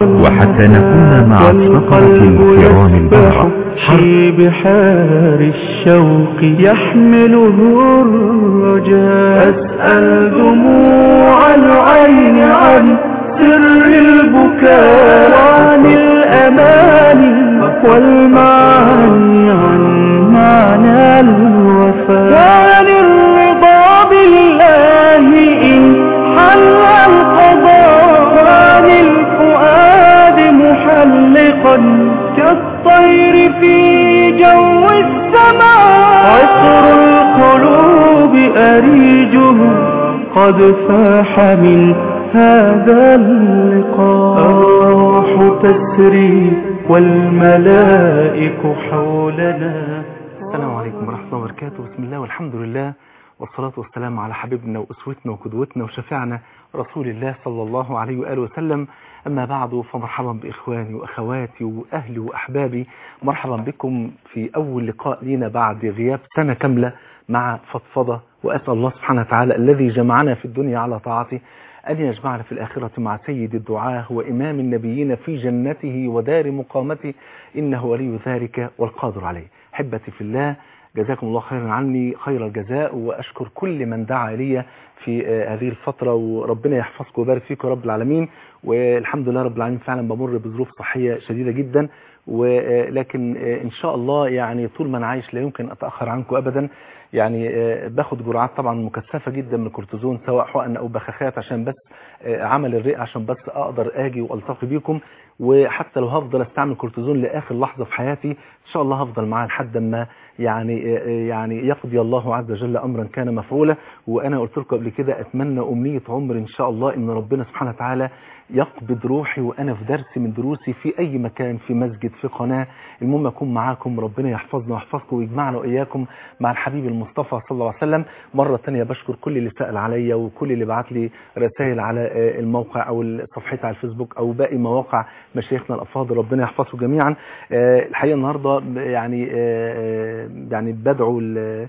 وحتى نكون مع الفقرة الكرام البررة في بحار الشوق يحمله الرجاء أسأل دموع العين عن سر البكاء وعن الأماني والمعاني عن معنى الوفاء وعن الرضا بالله إن حل القضاء وعن الفؤاد محلقا كالطير في جو السماء عطر القلوب أريجه قد فاح من هذا اللقاء الروح تسري والملائك حولنا السلام عليكم ورحمة الله وبركاته بسم الله والحمد لله والصلاة والسلام على حبيبنا وأسوتنا وقدوتنا وشفيعنا رسول الله صلى الله عليه وآله وسلم أما بعد فمرحبا بإخواني وأخواتي وأهلي وأحبابي مرحبا بكم في أول لقاء لنا بعد غياب سنة كاملة مع فضفضة وأسأل الله سبحانه وتعالى الذي جمعنا في الدنيا على طاعته أن يجمعنا في الآخرة مع سيد الدعاة وإمام النبيين في جنته ودار مقامته إنه ولي ذلك والقادر عليه حبتي في الله جزاكم الله خيرا عني خير الجزاء وأشكر كل من دعا لي في هذه الفترة وربنا يحفظكم ويبارك فيكم رب العالمين والحمد لله رب العالمين فعلا بمر بظروف صحية شديدة جدا ولكن إن شاء الله يعني طول ما أنا عايش لا يمكن أتأخر عنكم أبدا يعني باخد جرعات طبعا مكثفة جدا من الكورتيزون سواء حقن أو بخاخات عشان بس عمل الرئة عشان بس أقدر أجي وألتقي بيكم وحتى لو هفضل استعمل كورتيزون لآخر لحظة في حياتي إن شاء الله هفضل معاه لحد ما يعني يعني يقضي الله عز وجل أمرا كان مفعولا وأنا قلت لكم قبل كده أتمنى أمنية عمر إن شاء الله إن ربنا سبحانه وتعالى يقبض روحي وأنا في درس من دروسي في أي مكان في مسجد في قناة المهم أكون معاكم ربنا يحفظنا ويحفظكم ويجمعنا وإياكم مع الحبيب المصطفى صلى الله عليه وسلم مرة تانية بشكر كل اللي سأل عليا وكل اللي بعت لي رسائل على الموقع أو صفحتي على الفيسبوك أو باقي مواقع مشايخنا الأفاضل ربنا يحفظهم جميعا الحقيقة النهاردة يعني يعني بدعو ل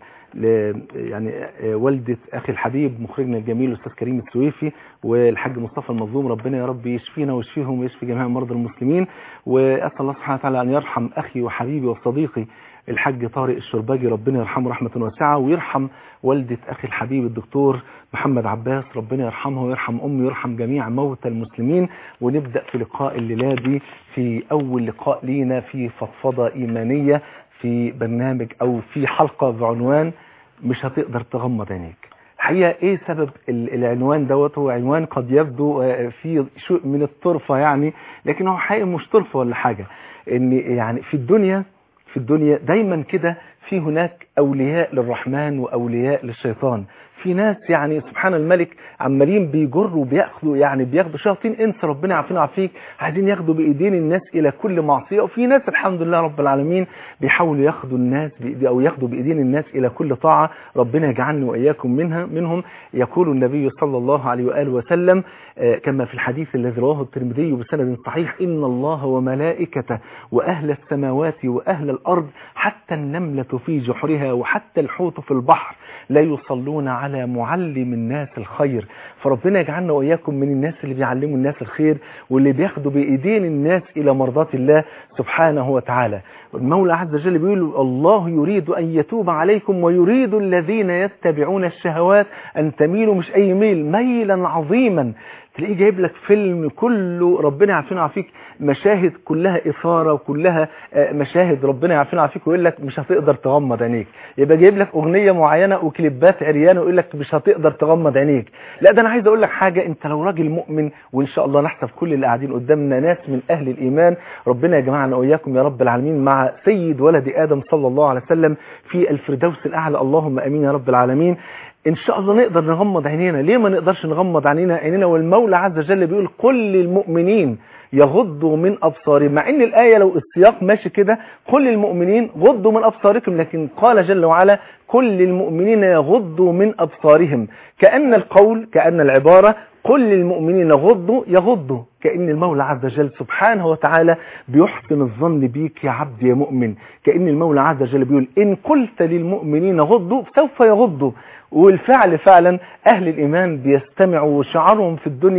يعني والدة أخي الحبيب مخرجنا الجميل الأستاذ كريم السويفي والحاج مصطفى المظلوم ربنا يا رب يشفينا ويشفيهم ويشفي جميع مرضى المسلمين وأسأل الله سبحانه وتعالى أن يرحم أخي وحبيبي وصديقي الحاج طارق الشرباجي ربنا يرحمه رحمة واسعة ويرحم والدة أخي الحبيب الدكتور محمد عباس ربنا يرحمه ويرحم أمي ويرحم جميع موتى المسلمين ونبدأ في لقاء الليلة دي في أول لقاء لينا في فضفضة إيمانية في برنامج أو في حلقة بعنوان مش هتقدر تغمض عينيك الحقيقة ايه سبب العنوان دوت هو عنوان قد يبدو في شيء من الطرفة يعني لكن هو حقيقة مش طرفة ولا حاجة ان يعني في الدنيا في الدنيا دايما كده في هناك اولياء للرحمن واولياء للشيطان في ناس يعني سبحان الملك عمالين بيجروا وبياخدوا يعني بياخدوا شياطين انس ربنا يعافينا ويعافيك عايزين ياخدوا بايدين الناس الى كل معصيه وفي ناس الحمد لله رب العالمين بيحاولوا ياخدوا الناس بإيدي او ياخدوا بايدين الناس الى كل طاعه ربنا يجعلني واياكم منها منهم يقول النبي صلى الله عليه واله وسلم كما في الحديث الذي رواه الترمذي بسند صحيح ان الله وملائكته واهل السماوات واهل الارض حتى النمله في جحرها وحتى الحوت في البحر لا يصلون على معلم الناس الخير فربنا يجعلنا وإياكم من الناس اللي بيعلموا الناس الخير واللي بياخدوا بإيدين الناس إلى مرضات الله سبحانه وتعالى المولى عز وجل بيقول الله يريد أن يتوب عليكم ويريد الذين يتبعون الشهوات أن تميلوا مش أي ميل ميلا عظيما تلاقيه جايب لك فيلم كله ربنا يعافينا ويعافيك مشاهد كلها إثارة وكلها مشاهد ربنا يعافينا ويعافيك ويقول لك مش هتقدر تغمض عينيك يبقى جايب لك أغنية معينة وكليبات عريانة ويقول لك مش هتقدر تغمض عينيك لا ده أنا عايز أقول لك حاجة أنت لو راجل مؤمن وإن شاء الله نحسب كل اللي قاعدين قدامنا ناس من أهل الإيمان ربنا يجمعنا وإياكم يا رب العالمين مع سيد ولد آدم صلى الله عليه وسلم في الفردوس الأعلى اللهم أمين يا رب العالمين ان شاء الله نقدر نغمض عينينا ليه ما نقدرش نغمض عينينا عينينا والمولى عز وجل بيقول قل للمؤمنين يغضوا من ابصارهم مع ان الايه لو السياق ماشي كده قل للمؤمنين غضوا من ابصاركم لكن قال جل وعلا قل للمؤمنين يغضوا من ابصارهم كان القول كان العباره قل للمؤمنين غضوا يغضوا كأن المولى عز وجل سبحانه وتعالى بيحسن الظن بيك يا عبد يا مؤمن كأن المولى عز وجل بيقول إن قلت للمؤمنين غضوا سوف يغضوا والفعل فعلا أهل الإيمان بيستمعوا وشعارهم في الدنيا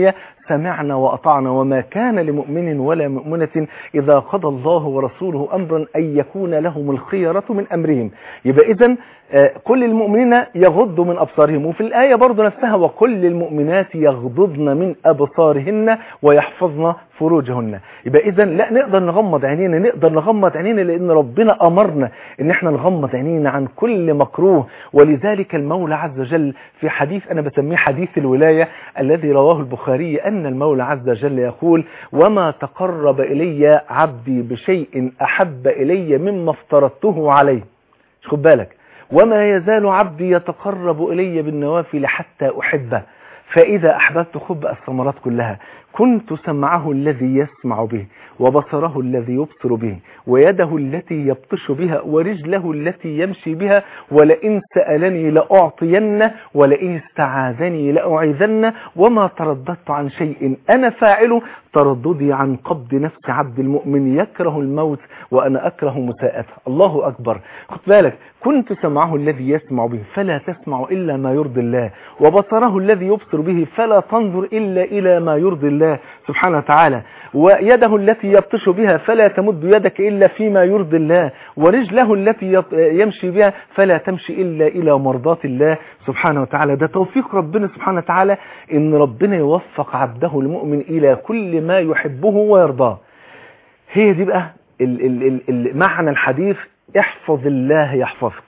سمعنا وأطعنا وما كان لمؤمن ولا مؤمنة إذا قضى الله ورسوله أمرا أن يكون لهم الخيرة من أمرهم يبقى إذن كل المؤمنين يغضوا من أبصارهم وفي الآية برضو نفسها وكل المؤمنات يغضضن من أبصارهن ويحفظن فروجهن يبقى إذا لا نقدر نغمض عينينا نقدر نغمض عينينا لأن ربنا أمرنا إن احنا نغمض عينينا عن كل مكروه ولذلك المولى عز وجل في حديث أنا بسميه حديث الولاية الذي رواه البخاري أن المولى عز وجل يقول وما تقرب إلي عبدي بشيء أحب إلي مما افترضته عليه خد بالك وما يزال عبدي يتقرب إلي بالنوافل حتى أحبه فإذا أحببت خب الثمرات كلها كنت سمعه الذي يسمع به وبصره الذي يبصر به ويده التي يبطش بها ورجله التي يمشي بها ولئن سألني لأعطين ولئن استعاذني لأعيذن وما ترددت عن شيء أنا فاعله ترددي عن قبض نفس عبد المؤمن يكره الموت وأنا أكره مساءته الله أكبر خد بالك كنت سمعه الذي يسمع به فلا تسمع إلا ما يرضي الله وبصره الذي يبصر به فلا تنظر إلا إلى ما يرضي الله سبحانه وتعالى ويده التي يبطش بها فلا تمد يدك إلا فيما يرضي الله ورجله التي يمشي بها فلا تمشي إلا إلى مرضات الله سبحانه وتعالى ده توفيق ربنا سبحانه وتعالى إن ربنا يوفق عبده المؤمن إلى كل ما يحبه ويرضاه هي دي بقى ال ال ال معنى الحديث احفظ الله يحفظك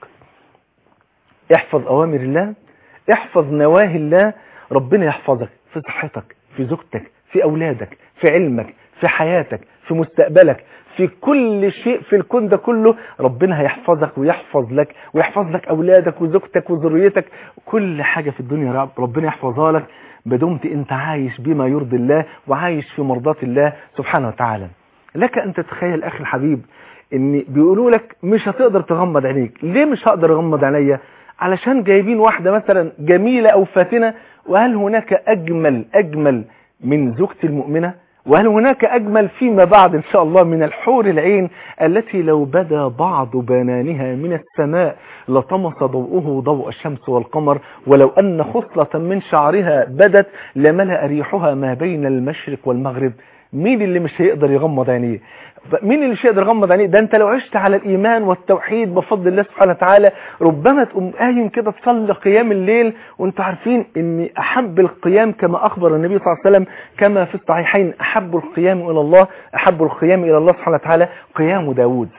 احفظ أوامر الله احفظ نواهي الله ربنا يحفظك في صحتك في زوجتك في أولادك في علمك في حياتك في مستقبلك في كل شيء في الكون ده كله ربنا هيحفظك ويحفظ لك ويحفظ لك أولادك وزوجتك وذريتك كل حاجة في الدنيا ربنا يحفظها لك بدمت انت عايش بما يرضي الله وعايش في مرضات الله سبحانه وتعالى لك أن تتخيل أخي الحبيب ان بيقولوا لك مش هتقدر تغمض عينيك ليه مش هقدر اغمض عينيا علشان جايبين واحدة مثلا جميلة او فاتنة وهل هناك اجمل اجمل من زوجتي المؤمنة وهل هناك أجمل فيما بعد إن شاء الله من الحور العين التي لو بدا بعض بنانها من السماء لطمس ضوءه ضوء الشمس والقمر ولو أن خصلة من شعرها بدت لملأ ريحها ما بين المشرق والمغرب مين اللي مش هيقدر يغمض عينيه مين اللي مش هيقدر يغمض عينيه ده انت لو عشت على الايمان والتوحيد بفضل الله سبحانه وتعالى ربما تقوم قايم كده تصلي قيام الليل وانتوا عارفين ان احب القيام كما اخبر النبي صلى الله عليه وسلم كما في الصحيحين احب القيام الى الله احب القيام الى الله سبحانه وتعالى قيام داود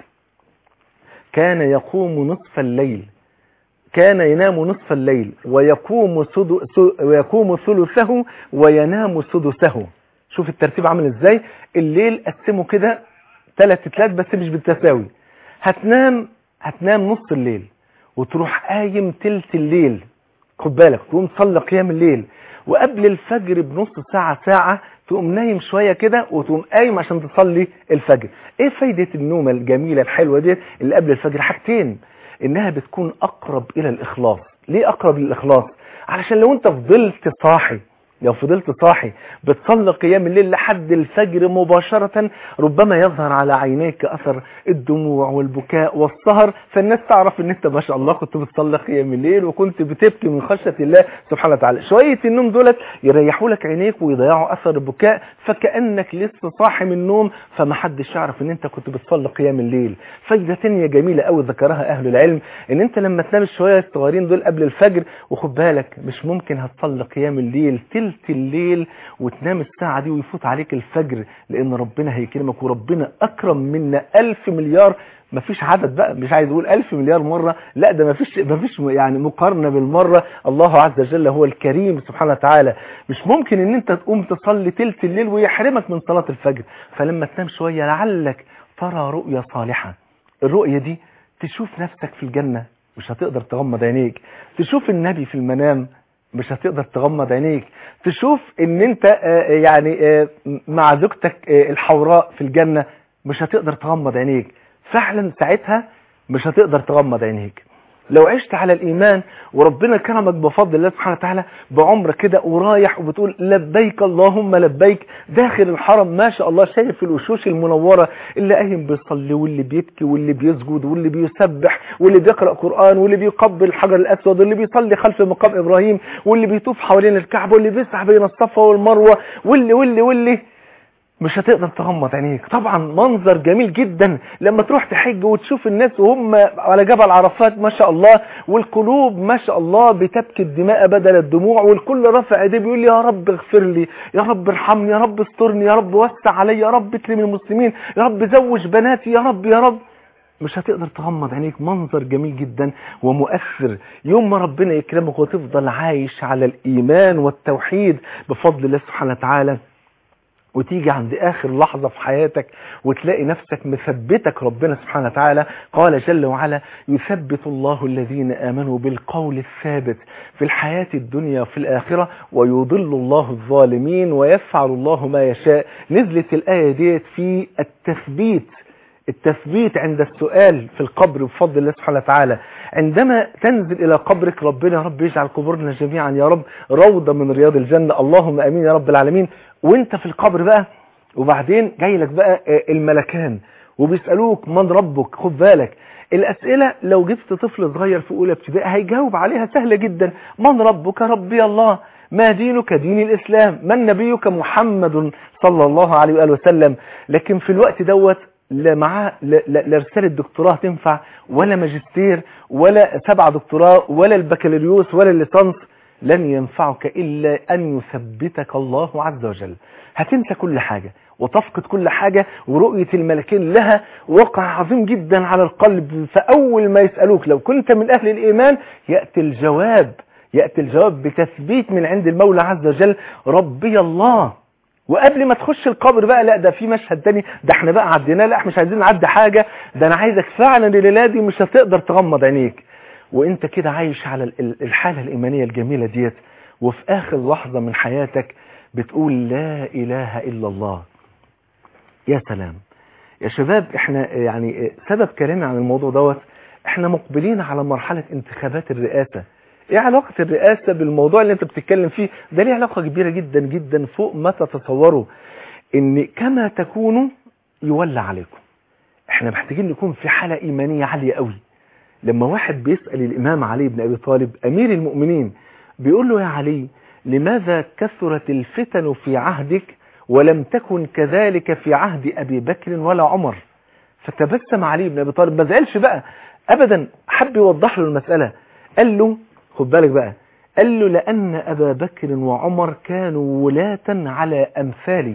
كان يقوم نصف الليل كان ينام نصف الليل ويقوم سدو ويقوم ثلثه وينام سدسه شوف الترتيب عامل ازاي الليل قسمه كده ثلاث تلات بس مش بالتساوي هتنام هتنام نص الليل وتروح قايم تلت الليل خد بالك تقوم تصلي قيام الليل وقبل الفجر بنص ساعة ساعة تقوم نايم شوية كده وتقوم قايم عشان تصلي الفجر ايه فايدة النومة الجميلة الحلوة دي اللي قبل الفجر حاجتين انها بتكون اقرب الى الاخلاص ليه اقرب للاخلاص علشان لو انت فضلت صاحي لو فضلت صاحي بتصلي قيام الليل لحد الفجر مباشرة ربما يظهر على عينيك أثر الدموع والبكاء والسهر فالناس تعرف ان انت ما شاء الله كنت بتصلي قيام الليل وكنت بتبكي من خشية الله سبحانه وتعالى شوية النوم دولت يريحوا لك عينيك ويضيعوا أثر البكاء فكأنك لسه صاحي من النوم فما حدش يعرف ان انت كنت بتصلي قيام الليل فايدة تانية جميلة قوي ذكرها أهل العلم ان انت لما تنام شوية الصغيرين دول قبل الفجر وخد بالك مش ممكن هتصلي قيام الليل تلت الليل وتنام الساعة دي ويفوت عليك الفجر لان ربنا هيكرمك وربنا اكرم منا الف مليار مفيش عدد بقى مش عايز اقول الف مليار مرة لا ده مفيش مفيش يعني مقارنة بالمرة الله عز وجل هو الكريم سبحانه وتعالى مش ممكن ان انت تقوم تصلي تلت الليل ويحرمك من صلاة الفجر فلما تنام شوية لعلك ترى رؤية صالحة الرؤية دي تشوف نفسك في الجنة مش هتقدر تغمض عينيك تشوف النبي في المنام مش هتقدر تغمض عينيك تشوف ان انت يعني مع زوجتك الحوراء في الجنة مش هتقدر تغمض عينيك فعلا ساعتها مش هتقدر تغمض عينيك لو عشت على الإيمان وربنا كرمك بفضل الله سبحانه وتعالى بعمرة كده ورايح وبتقول لبيك اللهم لبيك داخل الحرم ما شاء الله شايف الوشوش المنورة اللي قايم بيصلي واللي بيبكي واللي بيسجد واللي بيسبح واللي بيقرأ قرآن واللي بيقبل الحجر الأسود واللي بيصلي خلف مقام إبراهيم واللي بيطوف حوالين الكعبة واللي بيسعى بين الصفا والمروة واللي واللي واللي مش هتقدر تغمض عينيك طبعا منظر جميل جدا لما تروح تحج وتشوف الناس وهم على جبل عرفات ما شاء الله والقلوب ما شاء الله بتبكي الدماء بدل الدموع والكل رافع ايديه بيقول يا رب اغفر لي يا رب ارحمني يا رب استرني يا رب وسع علي يا رب اكرم المسلمين يا رب زوج بناتي يا رب يا رب مش هتقدر تغمض عينيك منظر جميل جدا ومؤثر يوم ما ربنا يكرمك وتفضل عايش على الإيمان والتوحيد بفضل الله سبحانه وتعالى وتيجي عند آخر لحظة في حياتك وتلاقي نفسك مثبتك ربنا سبحانه وتعالى قال جل وعلا يثبت الله الذين آمنوا بالقول الثابت في الحياة الدنيا وفي الآخرة ويضل الله الظالمين ويفعل الله ما يشاء نزلت الآية ديت في التثبيت التثبيت عند السؤال في القبر بفضل الله سبحانه وتعالى عندما تنزل إلى قبرك ربنا يا رب يجعل قبورنا جميعا يا رب روضة من رياض الجنة اللهم أمين يا رب العالمين وانت في القبر بقى وبعدين جاي لك بقى الملكان وبيسألوك من ربك خد بالك الأسئلة لو جبت طفل صغير في أولى ابتدائي هيجاوب عليها سهلة جدا من ربك ربي الله ما دينك دين الإسلام من نبيك محمد صلى الله عليه وآله وسلم لكن في الوقت دوت لا معاه لا, لا, لا رسالة دكتوراه تنفع ولا ماجستير ولا سبعة دكتوراه ولا البكالوريوس ولا الليسانس لن ينفعك إلا أن يثبتك الله عز وجل هتنسى كل حاجة وتفقد كل حاجة ورؤية الملكين لها وقع عظيم جدا على القلب فأول ما يسألوك لو كنت من أهل الإيمان يأتي الجواب يأتي الجواب بتثبيت من عند المولى عز وجل ربي الله وقبل ما تخش القبر بقى لا ده في مشهد تاني ده احنا بقى عديناه لا مش عايزين نعدي حاجة ده انا عايزك فعلا الليلة دي مش هتقدر تغمض عينيك وانت كده عايش على الحالة الإيمانية الجميلة ديت وفي آخر لحظة من حياتك بتقول لا إله إلا الله يا سلام يا شباب احنا يعني سبب كلامي عن الموضوع دوت احنا مقبلين على مرحلة انتخابات الرئاسة ايه علاقة الرئاسة بالموضوع اللي انت بتتكلم فيه ده ليه علاقة كبيرة جدا جدا فوق ما تتصوروا ان كما تكونوا يولى عليكم احنا محتاجين نكون في حالة ايمانية عالية قوي لما واحد بيسأل الامام علي بن ابي طالب امير المؤمنين بيقول له يا علي لماذا كثرت الفتن في عهدك ولم تكن كذلك في عهد ابي بكر ولا عمر فتبسم علي بن ابي طالب ما زعلش بقى ابدا حب يوضح له المسألة قال له خد بالك بقى قال له لأن أبا بكر وعمر كانوا ولاة على أمثالي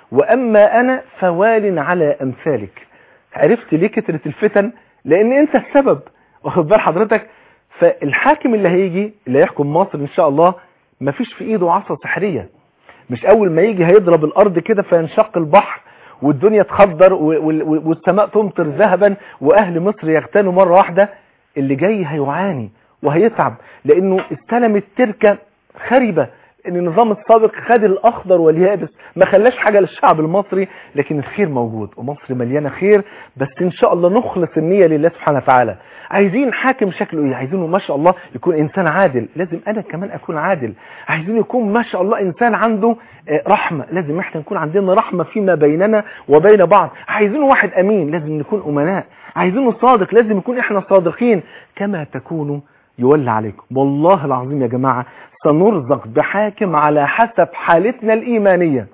وأما أنا فوال على أمثالك عرفت ليه كترة الفتن لأن أنت السبب واخد بال حضرتك فالحاكم اللي هيجي اللي هيحكم مصر إن شاء الله مفيش في إيده عصا سحرية مش أول ما يجي هيضرب الأرض كده فينشق البحر والدنيا تخضر والسماء تمطر ذهبا وأهل مصر يغتالوا مرة واحدة اللي جاي هيعاني وهيتعب لانه استلم التركة خربة ان النظام السابق خد الاخضر واليابس ما خلاش حاجة للشعب المصري لكن الخير موجود ومصر مليانة خير بس ان شاء الله نخلص النية لله سبحانه وتعالى عايزين حاكم شكله ايه عايزينه ما شاء الله يكون انسان عادل لازم انا كمان اكون عادل عايزين يكون ما شاء الله انسان عنده رحمة لازم احنا نكون عندنا رحمة فيما بيننا وبين بعض عايزينه واحد امين لازم نكون امناء عايزينه صادق لازم يكون احنا صادقين كما تكونوا يولى عليكم والله العظيم يا جماعة سنرزق بحاكم على حسب حالتنا الإيمانية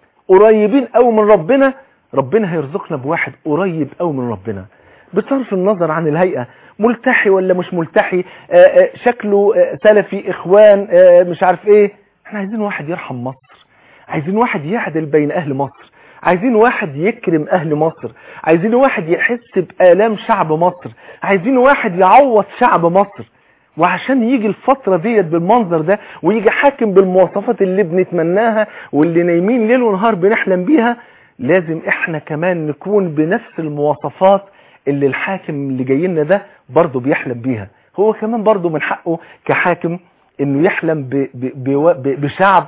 قريبين أو من ربنا ربنا هيرزقنا بواحد قريب أو من ربنا بصرف النظر عن الهيئة ملتحي ولا مش ملتحي آآ آآ شكله آآ سلفي إخوان مش عارف إيه احنا عايزين واحد يرحم مصر عايزين واحد يعدل بين أهل مصر عايزين واحد يكرم أهل مصر عايزين واحد يحس بآلام شعب مصر عايزين واحد يعوض شعب مصر وعشان يجي الفترة ديت بالمنظر ده ويجي حاكم بالمواصفات اللي بنتمناها واللي نايمين ليل ونهار بنحلم بيها لازم احنا كمان نكون بنفس المواصفات اللي الحاكم اللي جاي لنا ده برضه بيحلم بيها هو كمان برضه من حقه كحاكم انه يحلم ب ب ب بشعب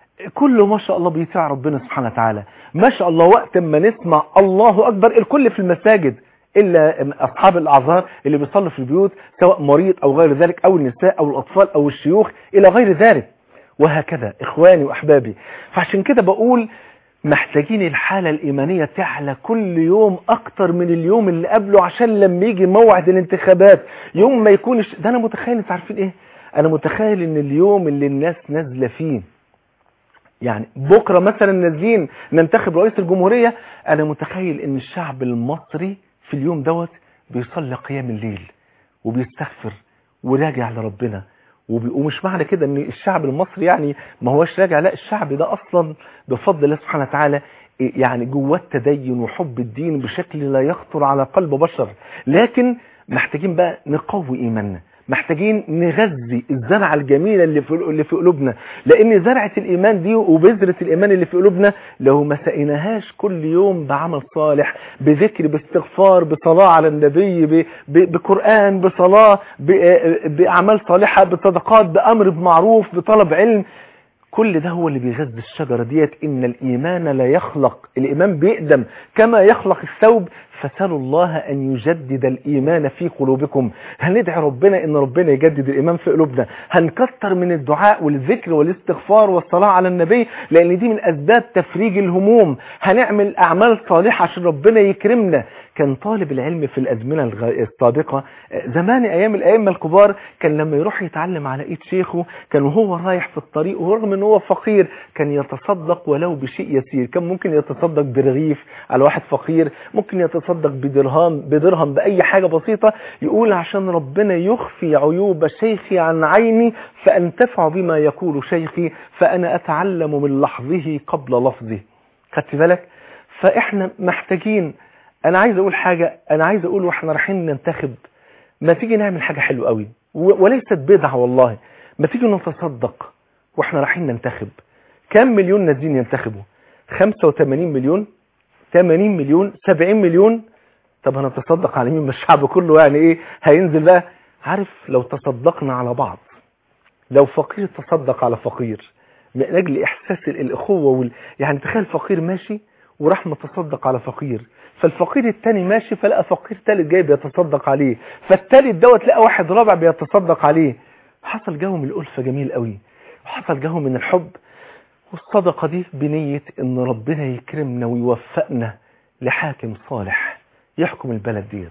كله ما شاء الله بيطيع ربنا سبحانه وتعالى ما شاء الله وقت ما نسمع الله اكبر الكل في المساجد إلا أصحاب الأعذار اللي بيصلوا في البيوت سواء مريض أو غير ذلك أو النساء أو الأطفال أو الشيوخ إلى غير ذلك وهكذا إخواني وأحبابي فعشان كده بقول محتاجين الحالة الإيمانية تعلى كل يوم أكتر من اليوم اللي قبله عشان لما يجي موعد الانتخابات يوم ما يكون الش... ده أنا متخيل أنت عارفين إيه أنا متخيل إن اليوم اللي الناس نازلة فيه يعني بكرة مثلا نازلين ننتخب رئيس الجمهورية أنا متخيل إن الشعب المصري في اليوم دوت بيصلي قيام الليل وبيستغفر وراجع لربنا وبي- ومش معنى كده ان الشعب المصري يعني ما هوش راجع لا الشعب ده اصلا بفضل الله سبحانه وتعالى يعني جواه التدين وحب الدين بشكل لا يخطر على قلب بشر لكن محتاجين بقى نقوي ايماننا محتاجين نغذي الزرعه الجميله اللي في اللي في قلوبنا لان زرعه الايمان دي وبذره الايمان اللي في قلوبنا لو ما سقيناهاش كل يوم بعمل صالح بذكر باستغفار بصلاه على النبي ب- ب- بقران بصلاه ب- باعمال صالحه بصدقات بامر بمعروف بطلب علم كل ده هو اللي بيغذي الشجرة ديت إن الإيمان لا يخلق الإيمان بيقدم كما يخلق الثوب فسألوا الله أن يجدد الإيمان في قلوبكم هندعي ربنا إن ربنا يجدد الإيمان في قلوبنا هنكتر من الدعاء والذكر والاستغفار والصلاة على النبي لأن دي من أسباب تفريج الهموم هنعمل أعمال صالحة عشان ربنا يكرمنا كان طالب العلم في الأزمنة الغ- السابقة آه، زمان أيام الأئمة الكبار كان لما يروح يتعلم على إيد شيخه كان وهو رايح في الطريق ورغم أنه هو فقير كان يتصدق ولو بشيء يسير كان ممكن يتصدق برغيف على واحد فقير ممكن يتصدق بدرهم بدرهم بأي حاجة بسيطة يقول عشان ربنا يخفي عيوب شيخي عن عيني فأنتفع بما يقول شيخي فأنا أتعلم من لحظه قبل لفظه خدت بالك فإحنا محتاجين انا عايز اقول حاجة انا عايز اقول واحنا رايحين ننتخب ما تيجي نعمل حاجة حلوة قوي و- وليست بدعة والله ما تيجي نتصدق واحنا رايحين ننتخب كم مليون نازلين ينتخبوا 85 مليون 80 مليون 70 مليون طب هنتصدق على مين من الشعب كله يعني ايه هينزل بقى عارف لو تصدقنا على بعض لو فقير تصدق على فقير من اجل احساس ال- الاخوه وال... يعني تخيل فقير ماشي وراح متصدق على فقير فالفقير التاني ماشي فلقى فقير تالت جاي بيتصدق عليه فالتالت دوت لقى واحد رابع بيتصدق عليه حصل جو من الألفة جميل قوي وحصل جو من الحب والصدقة دي بنية ان ربنا يكرمنا ويوفقنا لحاكم صالح يحكم البلد ديت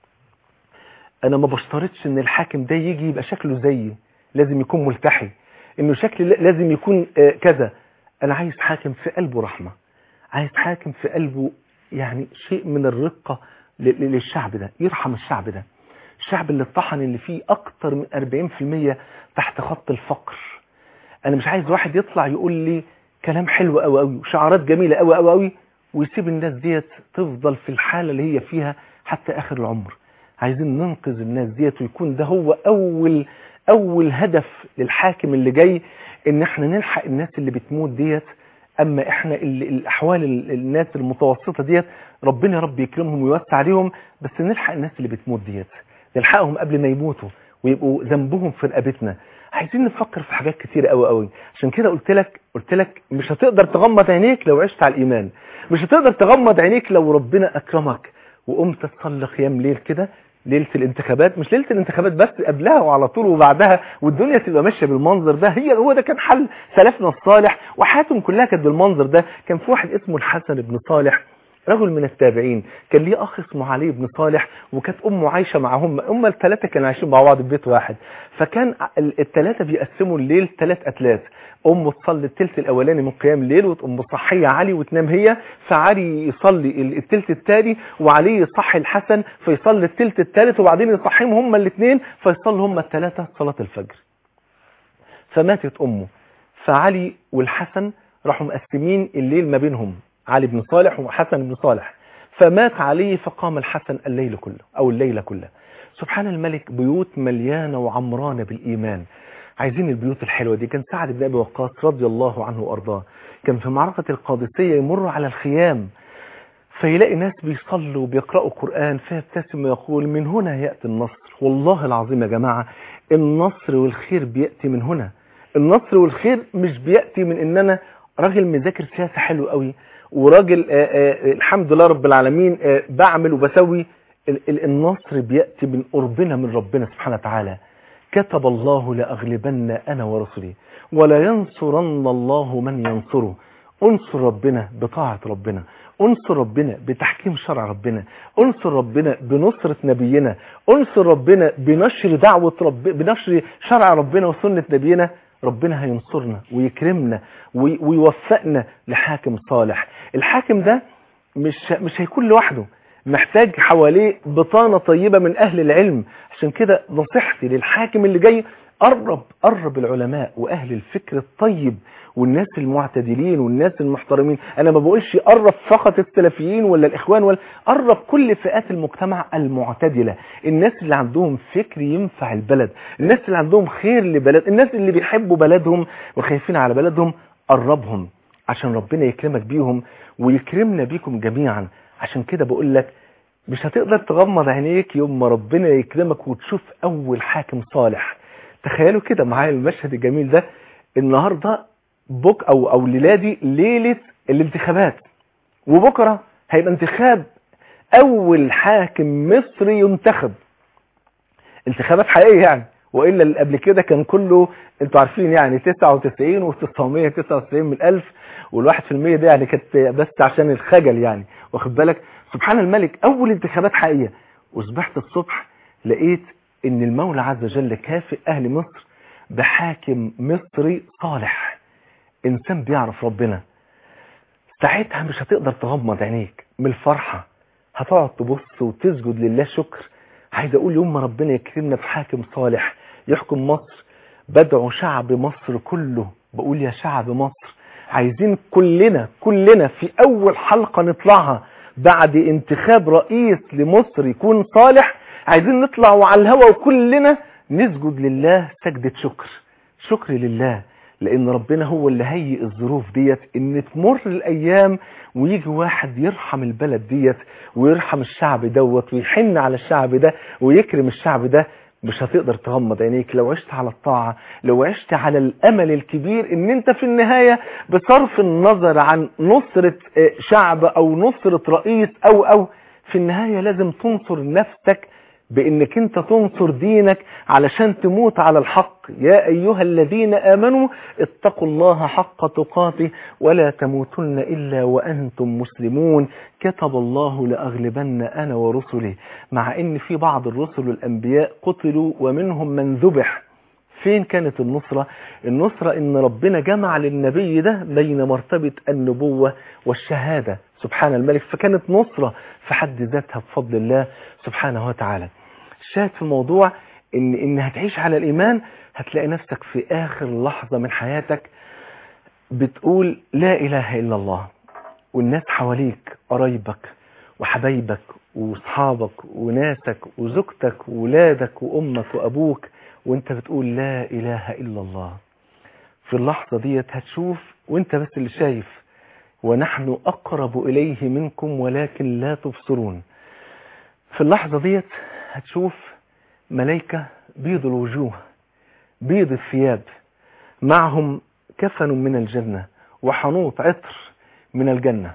انا ما بشترطش ان الحاكم ده يجي يبقى شكله زيي لازم يكون ملتحي انه شكل لازم يكون آه، كذا انا عايز حاكم في قلبه رحمة عايز حاكم في قلبه يعني شيء من الرقة ل- ل- للشعب ده يرحم الشعب ده الشعب اللي اتطحن اللي فيه اكتر من 40% تحت خط الفقر انا مش عايز واحد يطلع يقول لي كلام حلو قوي قوي وشعارات جميلة قوي قوي قوي ويسيب الناس ديت تفضل في الحالة اللي هي فيها حتى اخر العمر عايزين ننقذ الناس ديت ويكون ده هو اول اول هدف للحاكم اللي جاي ان احنا نلحق الناس اللي بتموت ديت اما احنا ال- الاحوال ال- الناس المتوسطة ديت ربنا يا رب يكرمهم ويوسع عليهم بس نلحق الناس اللي بتموت ديت نلحقهم قبل ما يموتوا ويبقوا ذنبهم في رقبتنا عايزين نفكر في حاجات كتير قوي قوي عشان كده قلت لك قلت لك مش هتقدر تغمض عينيك لو عشت على الايمان مش هتقدر تغمض عينيك لو ربنا اكرمك وقمت تصلي قيام ليل كده ليله الانتخابات مش ليله الانتخابات بس قبلها وعلى طول وبعدها والدنيا تبقى ماشيه بالمنظر ده هي هو ده كان حل سلفنا الصالح وحياتهم كلها كانت بالمنظر ده كان في واحد اسمه الحسن بن صالح رجل من التابعين كان ليه اخ اسمه علي بن صالح وكانت امه عايشه معاهم هم الثلاثه كانوا عايشين مع بعض في بيت واحد فكان الثلاثه بيقسموا الليل ثلاث اتلات امه تصلي الثلث الاولاني من قيام الليل وتقوم مصحيه علي وتنام هي فعلي يصلي الثلث الثاني وعلي يصحي الحسن فيصلي الثلث الثالث وبعدين يصحيهم هم الاثنين فيصلوا هم الثلاثه صلاه الفجر فماتت امه فعلي والحسن راحوا مقسمين الليل ما بينهم علي بن صالح وحسن بن صالح فمات علي فقام الحسن الليل كله أو الليلة كلها سبحان الملك بيوت مليانة وعمرانة بالإيمان عايزين البيوت الحلوة دي كان سعد بن أبي وقاص رضي الله عنه وأرضاه كان في معركة القادسية يمر على الخيام فيلاقي ناس بيصلوا وبيقرأوا قرآن فيبتسم ويقول من هنا يأتي النصر والله العظيم يا جماعة النصر والخير بيأتي من هنا النصر والخير مش بيأتي من ان انا راجل مذاكر سياسة حلو قوي وراجل آآ آآ الحمد لله رب العالمين بعمل وبسوي ال- ال- النصر بيأتي من قربنا من ربنا سبحانه وتعالى كتب الله لأغلبن أنا ورسلي ولا ينصرن الله من ينصره انصر ربنا بطاعة ربنا انصر ربنا بتحكيم شرع ربنا انصر ربنا بنصرة نبينا انصر ربنا بنشر دعوة رب بنشر شرع ربنا وسنة نبينا ربنا هينصرنا ويكرمنا وي- ويوفقنا لحاكم صالح الحاكم ده مش مش هيكون لوحده محتاج حواليه بطانة طيبة من أهل العلم عشان كده نصيحتي للحاكم اللي جاي قرب قرب العلماء وأهل الفكر الطيب والناس المعتدلين والناس المحترمين أنا ما بقولش قرب فقط السلفيين ولا الإخوان ولا قرب كل فئات المجتمع المعتدلة الناس اللي عندهم فكر ينفع البلد الناس اللي عندهم خير لبلد الناس اللي بيحبوا بلدهم وخايفين على بلدهم قربهم عشان ربنا يكرمك بيهم ويكرمنا بيكم جميعا عشان كده بقول لك مش هتقدر تغمض عينيك يوم ما ربنا يكرمك وتشوف اول حاكم صالح تخيلوا كده معايا المشهد الجميل ده النهارده بك او او ليلادي ليله الانتخابات وبكره هيبقى انتخاب اول حاكم مصري ينتخب انتخابات حقيقيه يعني والا اللي قبل كده كان كله انتوا عارفين يعني 99 و999 من الالف والواحد في المية ده يعني كانت بس عشان الخجل يعني واخد بالك سبحان الملك اول انتخابات حقيقيه وصبحت الصبح لقيت ان المولى عز وجل كافئ اهل مصر بحاكم مصري صالح انسان بيعرف ربنا ساعتها مش هتقدر تغمض عينيك من الفرحة هتقعد تبص وتسجد لله شكر عايز اقول يوم ما ربنا يكرمنا بحاكم صالح يحكم مصر بدعو شعب مصر كله بقول يا شعب مصر عايزين كلنا كلنا في اول حلقة نطلعها بعد انتخاب رئيس لمصر يكون صالح عايزين نطلع وعلى الهوا وكلنا نسجد لله سجدة شكر شكر لله لان ربنا هو اللي هيئ الظروف ديت ان تمر الايام ويجي واحد يرحم البلد ديت ويرحم الشعب دوت ويحن على الشعب ده ويكرم الشعب ده مش هتقدر تغمض عينيك لو عشت على الطاعة لو عشت على الامل الكبير ان انت في النهاية بصرف النظر عن نصرة آه، شعب او نصرة رئيس او او في النهاية لازم تنصر نفسك بانك انت تنصر دينك علشان تموت على الحق يا ايها الذين امنوا اتقوا الله حق تقاته ولا تموتن الا وانتم مسلمون كتب الله لاغلبن انا ورسلي مع ان في بعض الرسل والانبياء قتلوا ومنهم من ذبح فين كانت النصرة النصرة ان ربنا جمع للنبي ده بين مرتبة النبوة والشهادة سبحان الملك فكانت نصرة في حد ذاتها بفضل الله سبحانه وتعالى الشاهد في الموضوع ان ان هتعيش على الايمان هتلاقي نفسك في اخر لحظة من حياتك بتقول لا اله الا الله والناس حواليك قرايبك وحبايبك واصحابك وناسك وزوجتك وولادك وامك وابوك وانت بتقول لا اله الا الله في اللحظة ديت هتشوف وانت بس اللي شايف ونحن اقرب اليه منكم ولكن لا تبصرون في اللحظة ديت هتشوف ملايكة بيض الوجوه بيض الثياب معهم كفن من الجنة وحنوط عطر من الجنة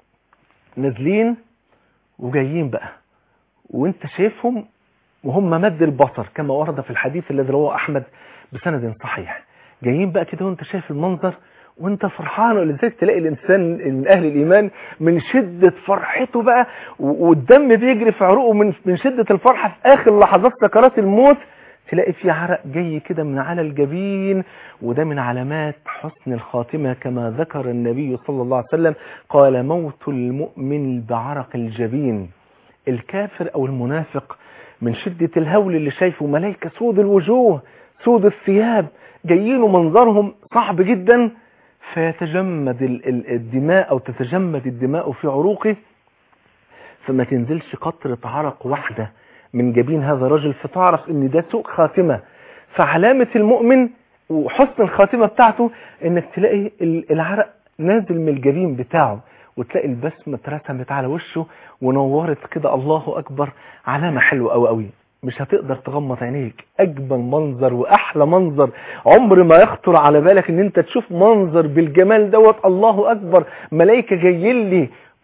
نازلين وجايين بقى وانت شايفهم وهم مد البصر كما ورد في الحديث الذي رواه احمد بسند صحيح جايين بقى كده وانت شايف المنظر وانت فرحان ولذلك تلاقي الانسان من اهل الايمان من شدة فرحته بقى و- والدم بيجري في عروقه من من شدة الفرحة في اخر لحظات سكرات الموت تلاقي في عرق جاي كده من على الجبين وده من علامات حسن الخاتمة كما ذكر النبي صلى الله عليه وسلم قال موت المؤمن بعرق الجبين الكافر او المنافق من شدة الهول اللي شايفه ملائكة سود الوجوه سود الثياب جايين ومنظرهم صعب جدا فيتجمد ال- ال- الدماء او تتجمد الدماء في عروقه فما تنزلش قطرة عرق واحدة من جبين هذا الرجل فتعرف ان ده سوء خاتمة فعلامة المؤمن وحسن الخاتمة بتاعته انك تلاقي ال- العرق نازل من الجبين بتاعه وتلاقي البسمة اترسمت على وشه ونورت كده الله اكبر علامة حلوة قوي قوي مش هتقدر تغمض عينيك اجمل منظر واحلى منظر عمر ما يخطر على بالك ان انت تشوف منظر بالجمال دوت الله اكبر ملائكة جايين لي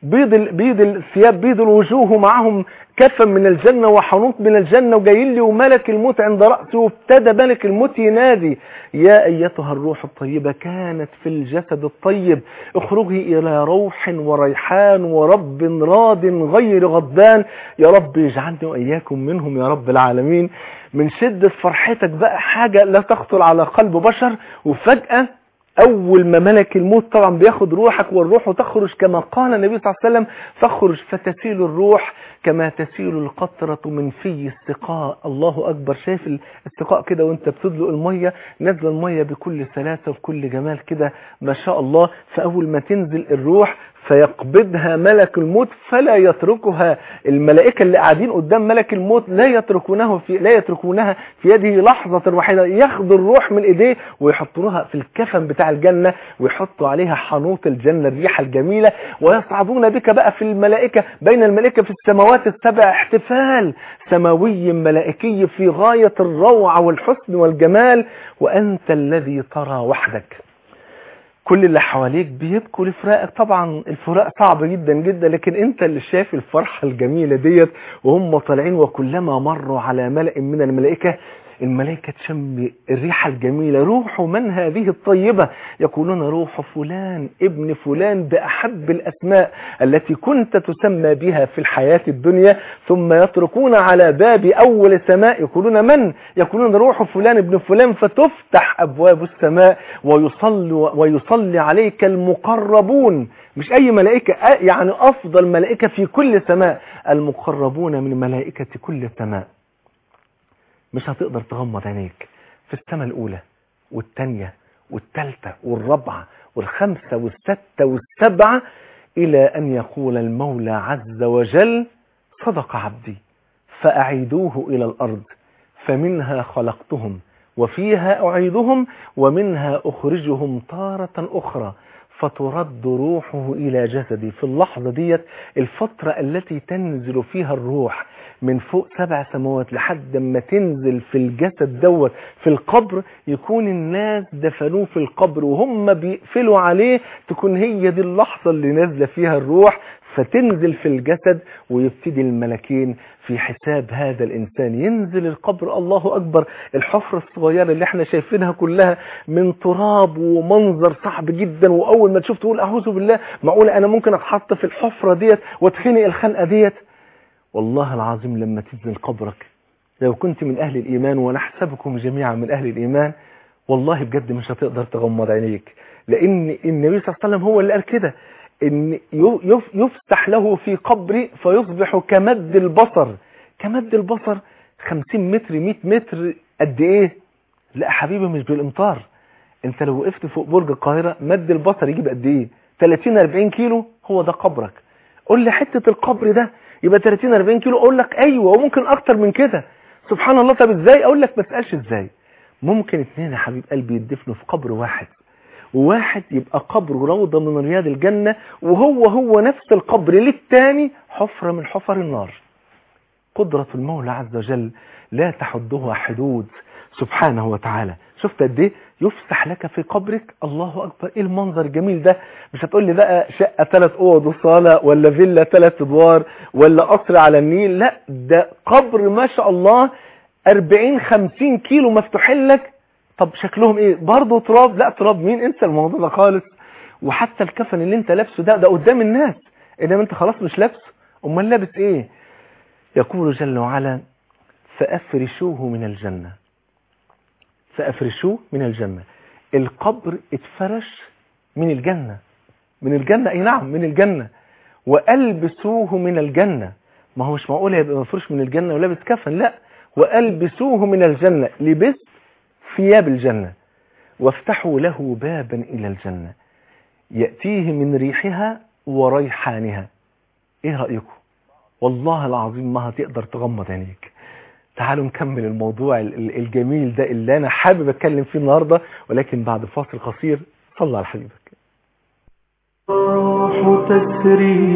بيض ال- بيض الثياب بيض الوجوه ومعهم كفن من الجنة وحنوط من الجنة وجايين لي وملك الموت عند رأسه وابتدى ملك الموت ينادي يا أيتها الروح الطيبة كانت في الجسد الطيب اخرجي إلى روح وريحان ورب راض غير غضبان يا رب اجعلني وإياكم منهم يا رب العالمين من شدة فرحتك بقى حاجة لا تخطر على قلب بشر وفجأة اول ما ملك الموت طبعا بياخد روحك والروح تخرج كما قال النبي صلى الله عليه وسلم تخرج فتسيل الروح كما تسيل القطرة من في السقاء الله اكبر شايف السقاء كده وانت بتدلق المية نزل المية بكل سلاسة وبكل جمال كده ما شاء الله فاول ما تنزل الروح فيقبضها ملك الموت فلا يتركها الملائكة اللي قاعدين قدام ملك الموت لا يتركونه في لا يتركونها في يده لحظة واحدة ياخدوا الروح من ايديه ويحطوها في الكفن بتاع الجنة ويحطوا عليها حنوط الجنة الريحة الجميلة ويصعدون بك بقى في الملائكة بين الملائكة في السماوات السبع احتفال سماوي ملائكي في غاية الروعة والحسن والجمال وأنت الذي ترى وحدك كل اللي حواليك بيبكوا لفراقك طبعا الفراق صعب جدا جدا لكن انت اللي شايف الفرحة الجميلة ديت وهم طالعين وكلما مروا على ملأ من الملائكة الملائكة تشم الريحة الجميلة روح من هذه الطيبة يقولون روح فلان ابن فلان بأحب الأسماء التي كنت تسمى بها في الحياة الدنيا ثم يتركون على باب أول سماء يقولون من يقولون روح فلان ابن فلان فتفتح أبواب السماء ويصلي, ويصلي عليك المقربون مش أي ملائكة يعني أفضل ملائكة في كل سماء المقربون من ملائكة كل سماء مش هتقدر تغمض عينيك في السماء الأولى والثانية والثالثة والرابعة والخمسة والستة والسبعة إلى أن يقول المولى عز وجل صدق عبدي فأعيدوه إلى الأرض فمنها خلقتهم وفيها أعيدهم ومنها أخرجهم تارة أخرى فترد روحه إلى جسدي في اللحظة ديت الفترة التي تنزل فيها الروح من فوق سبع سماوات لحد ما تنزل في الجسد دوت في القبر يكون الناس دفنوه في القبر وهم بيقفلوا عليه تكون هي دي اللحظة اللي نازلة فيها الروح فتنزل في الجسد ويبتدي الملكين في حساب هذا الإنسان ينزل القبر الله أكبر الحفرة الصغيرة اللي احنا شايفينها كلها من تراب ومنظر صعب جدا وأول ما تشوف تقول أعوذ بالله معقولة أنا ممكن أتحط في الحفرة ديت واتخنق الخنقة ديت والله العظيم لما تنزل قبرك لو كنت من أهل الإيمان ونحسبكم جميعا من أهل الإيمان والله بجد مش هتقدر تغمض عينيك لأن النبي صلى الله عليه وسلم هو اللي قال كده ان يفتح له في قبري فيصبح كمد البصر كمد البصر 50 متر 100 متر قد ايه لا حبيبي مش بالامطار انت لو وقفت فوق برج القاهرة مد البصر يجيب قد ايه 30 40 كيلو هو ده قبرك قول لي حتة القبر ده يبقى 30 40 كيلو اقول لك ايوه وممكن اكتر من كده سبحان الله طب ازاي اقول لك ما تسالش ازاي ممكن اثنين يا حبيب قلبي يدفنوا في قبر واحد وواحد يبقى قبره روضة من رياض الجنة وهو هو نفس القبر للتاني حفرة من حفر النار قدرة المولى عز وجل لا تحدها حدود سبحانه وتعالى شفت قد ايه يفسح لك في قبرك الله اكبر ايه المنظر الجميل ده مش هتقول لي بقى شقه ثلاث اوض وصاله ولا فيلا ثلاث ادوار ولا قصر على النيل لا ده قبر ما شاء الله 40 50 كيلو مفتوحين لك طب شكلهم ايه برضه تراب لا تراب مين انسى الموضوع ده خالص وحتى الكفن اللي انت لابسه ده ده قدام الناس انما انت خلاص مش لابسه امال لابس ايه يقول جل وعلا فافرشوه من الجنه فافرشوه من الجنه القبر اتفرش من الجنه من الجنه اي نعم من الجنه والبسوه من الجنه ما هو مش معقول يبقى مفروش من الجنه ولابس كفن لا والبسوه من الجنه لبست ثياب الجنة وافتحوا له بابا إلى الجنة يأتيه من ريحها وريحانها ايه رأيكم والله العظيم ما هتقدر تغمض عينيك تعالوا نكمل الموضوع الجميل ده اللي انا حابب اتكلم فيه النهاردة ولكن بعد فاصل قصير صلى على حبيبك الروح تسري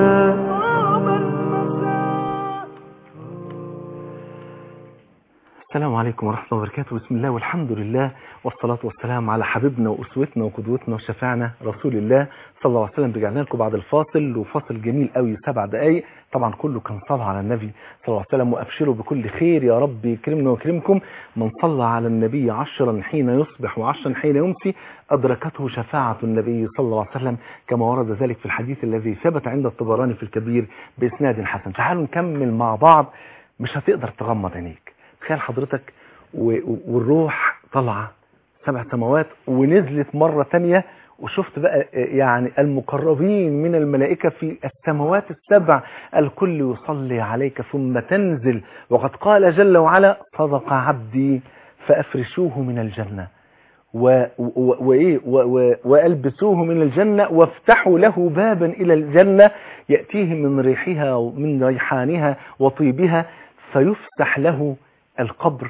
والمساء السلام عليكم ورحمة الله وبركاته بسم الله والحمد لله والصلاة والسلام على حبيبنا وأسوتنا وقدوتنا وشفاعنا رسول الله صلى الله عليه وسلم رجعنا لكم بعد الفاصل وفاصل جميل قوي سبع دقايق طبعا كله كان صلاة على النبي صلى الله عليه وسلم وأبشروا بكل خير يا رب يكرمنا ويكرمكم من صلى على النبي عشرا حين يصبح وعشرا حين يمسي أدركته شفاعة النبي صلى الله عليه وسلم كما ورد ذلك في الحديث الذي ثبت عند الطبراني في الكبير بإسناد حسن تعالوا نكمل مع بعض مش هتقدر تغمض عينيك تخيل حضرتك و- والروح طالعة سبع سماوات ونزلت مرة تانية وشفت بقى يعني المقربين من الملائكة في السماوات السبع الكل يصلي عليك ثم تنزل وقد قال جل وعلا صدق عبدي فأفرشوه من الجنة و- و- وإيه و- و- وألبسوه من الجنة وافتحوا له بابا إلى الجنة يأتيه من ريحها ومن ريحانها وطيبها فيفتح له القبر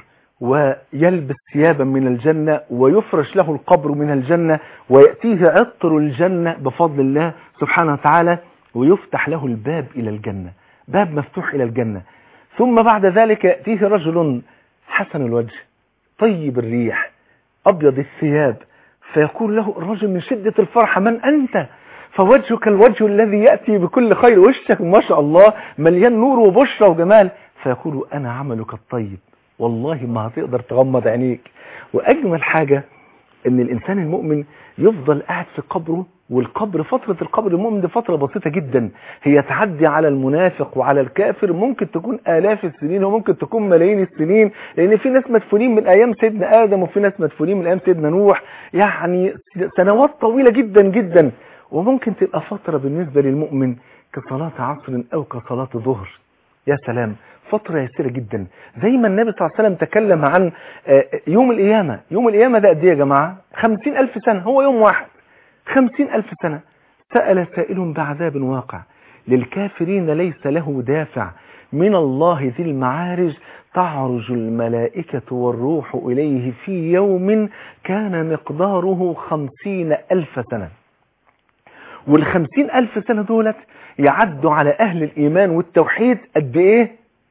ويلبس ثيابا من الجنة ويفرش له القبر من الجنة ويأتيه عطر الجنة بفضل الله سبحانه وتعالى ويفتح له الباب إلى الجنة باب مفتوح إلى الجنة ثم بعد ذلك يأتيه رجل حسن الوجه طيب الريح أبيض الثياب فيقول له الرجل من شدة الفرحة من أنت فوجهك الوجه الذي يأتي بكل خير وشك ما شاء الله مليان نور وبشرى وجمال فيقول أنا عملك الطيب والله ما هتقدر تغمض عينيك وأجمل حاجة ان الانسان المؤمن يفضل قاعد في قبره والقبر فترة القبر المؤمن دي فترة بسيطة جدا هي تعدي على المنافق وعلى الكافر ممكن تكون آلاف السنين وممكن تكون ملايين السنين لأن في ناس مدفونين من أيام سيدنا آدم وفي ناس مدفونين من أيام سيدنا نوح يعني سنوات طويلة جدا جدا وممكن تبقى فترة بالنسبة للمؤمن كصلاة عصر أو كصلاة ظهر يا سلام فترة يسيرة جدا زي ما النبي صلى الله عليه وسلم تكلم عن آه، يوم القيامة يوم القيامة ده قد ايه يا جماعة خمسين ألف سنة هو يوم واحد خمسين ألف سنة سأل سائل بعذاب واقع للكافرين ليس له دافع من الله ذي المعارج تعرج الملائكة والروح إليه في يوم كان مقداره خمسين ألف سنة والخمسين ألف سنة دولت يعدوا على أهل الإيمان والتوحيد قد إيه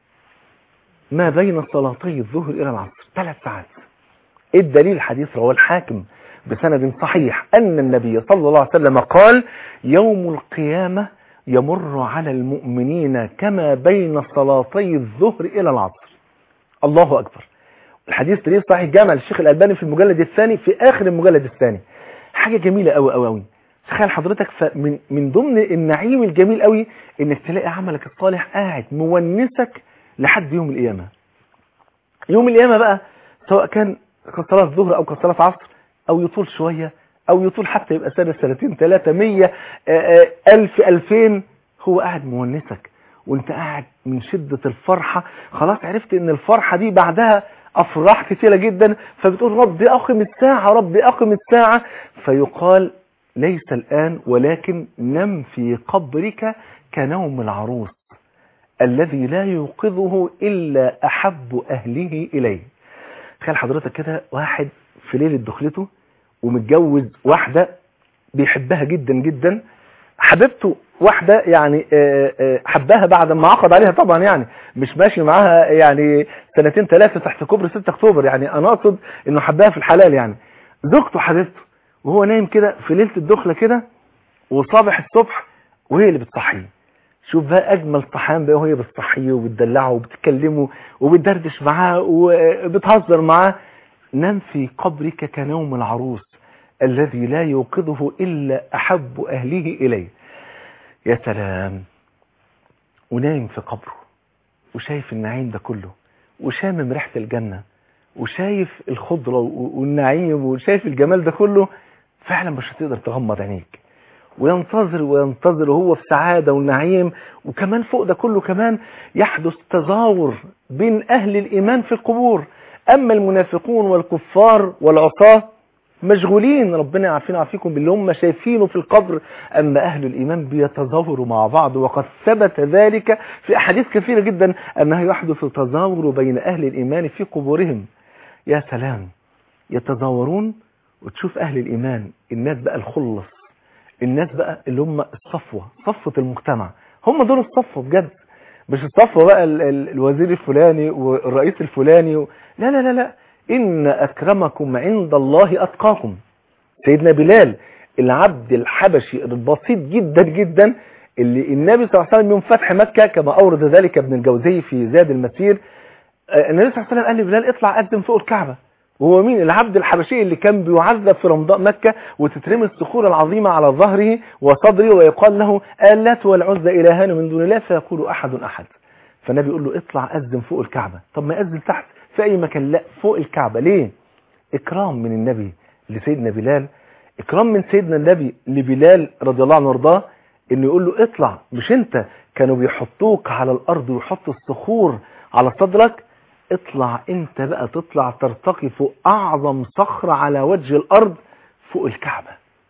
ما بين صلاتي الظهر إلى العصر ثلاث ساعات إيه الدليل الحديث رواه الحاكم بسند صحيح أن النبي صلى الله عليه وسلم قال يوم القيامة يمر على المؤمنين كما بين صلاتي الظهر إلى العصر الله أكبر الحديث دليل صحيح جامع الشيخ الألباني في المجلد الثاني في آخر المجلد الثاني حاجة جميلة أوي أوي أوي تخيل حضرتك فمن من ضمن النعيم الجميل قوي انك تلاقي عملك الصالح قاعد مونسك لحد يوم القيامة يوم القيامة بقى سواء كان كصلاة الظهر او كصلاة عصر او يطول شوية او يطول حتى يبقى سنة سنتين ثلاثة مية آه، آه، الف الفين هو قاعد مونسك وانت قاعد من شدة الفرحة خلاص عرفت ان الفرحة دي بعدها افراح كثيرة جدا فبتقول ربي اقم الساعة ربي اقم الساعة فيقال ليس الآن ولكن نم في قبرك كنوم العروس الذي لا يوقظه إلا أحب أهله إليه تخيل حضرتك كده واحد في ليلة دخلته ومتجوز واحدة بيحبها جدا جدا حبيبته واحدة يعني آه، آه، حبها بعد ما عقد عليها طبعا يعني مش ماشي معاها يعني سنتين ثلاثة تحت كوبري 6 اكتوبر يعني انا اقصد انه حبها في الحلال يعني زوجته حبيبته وهو نايم كده في ليلة الدخلة كده وصابح الصبح وهي اللي بتصحيه شوف بقى اجمل صحيان بقى وهي بتصحيه وبتدلعه وبتكلمه وبتدردش معاه وبتهزر معاه نام في قبرك كنوم العروس الذي لا يوقظه إلا أحب أهله إليه يا سلام ونايم في قبره وشايف النعيم ده كله وشامم ريحة الجنة وشايف الخضرة والنعيم وشايف الجمال ده كله فعلا مش هتقدر تغمض عينيك وينتظر وينتظر وهو في سعادة ونعيم وكمان فوق ده كله كمان يحدث تزاور بين أهل الإيمان في القبور أما المنافقون والكفار والعصاة مشغولين ربنا يعافينا ويعافيكم باللي هم شايفينه في القبر أما أهل الإيمان بيتزاوروا مع بعض وقد ثبت ذلك في أحاديث كثيرة جدا أنه يحدث تزاور بين أهل الإيمان في قبورهم يا سلام يتزاورون وتشوف أهل الإيمان الناس بقى الخلص الناس بقى اللي هم الصفوة صفوة المجتمع هم دول الصفوة بجد مش الصفوة بقى ال ال الوزير الفلاني والرئيس الفلاني و... لا لا لا لا إن أكرمكم عند الله أتقاكم سيدنا بلال العبد الحبشي البسيط جدا جدا اللي النبي صلى الله عليه وسلم يوم فتح مكة كما أورد ذلك ابن الجوزي في زاد المسير النبي صلى الله عليه وسلم قال لبلال اطلع قدم فوق الكعبة وهو مين العبد الحبشي اللي كان بيعذب في رمضاء مكة وتترمي الصخور العظيمة على ظهره وصدره ويقال له آلات والعزة إلهان من دون الله فيقول أحد أحد فالنبي يقول له اطلع أذن فوق الكعبة طب ما أذن تحت في أي مكان لا فوق الكعبة ليه إكرام من النبي لسيدنا بلال إكرام من سيدنا النبي لبلال رضي الله عنه وارضاه إنه يقول له اطلع مش أنت كانوا بيحطوك على الأرض ويحطوا الصخور على صدرك اطلع انت بقى تطلع ترتقي فوق اعظم صخرة على وجه الارض فوق الكعبة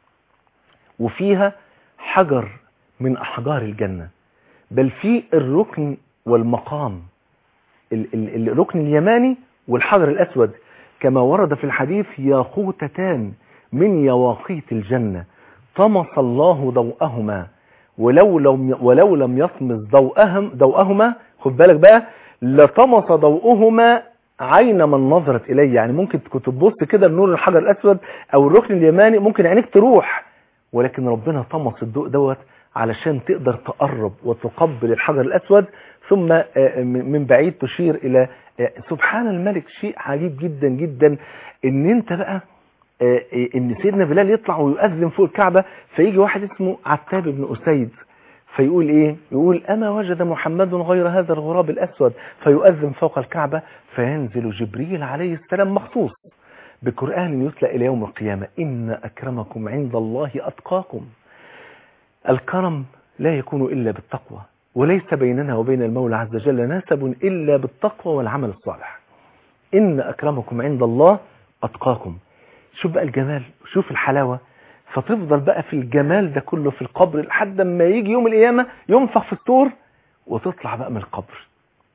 وفيها حجر من احجار الجنة بل في الركن والمقام ال ال الركن اليماني والحجر الاسود كما ورد في الحديث ياقوتتان من يواقيت الجنة طمس الله ضوءهما ولو لم ولو لم يطمس ضوءهم ضوءهما خد بالك بقى لطمس ضوءهما عين من نظرت إليه يعني ممكن كنت تبص كده لنور الحجر الأسود أو الركن اليماني ممكن عينيك تروح ولكن ربنا طمس الضوء دوت علشان تقدر تقرب وتقبل الحجر الأسود ثم من بعيد تشير إلى سبحان الملك شيء عجيب جدا جدا ان انت بقى ان سيدنا بلال يطلع ويؤذن فوق الكعبة فيجي واحد اسمه عتاب بن أسيد فيقول ايه يقول اما وجد محمد غير هذا الغراب الاسود فيؤذن فوق الكعبة فينزل جبريل عليه السلام مخصوص بقرآن يتلى الى يوم القيامة ان اكرمكم عند الله اتقاكم الكرم لا يكون الا بالتقوى وليس بيننا وبين المولى عز وجل نسب الا بالتقوى والعمل الصالح ان اكرمكم عند الله اتقاكم شوف بقى الجمال شوف الحلاوة فتفضل بقى في الجمال ده كله في القبر لحد ما يجي يوم القيامة ينفخ في الصور وتطلع بقى من القبر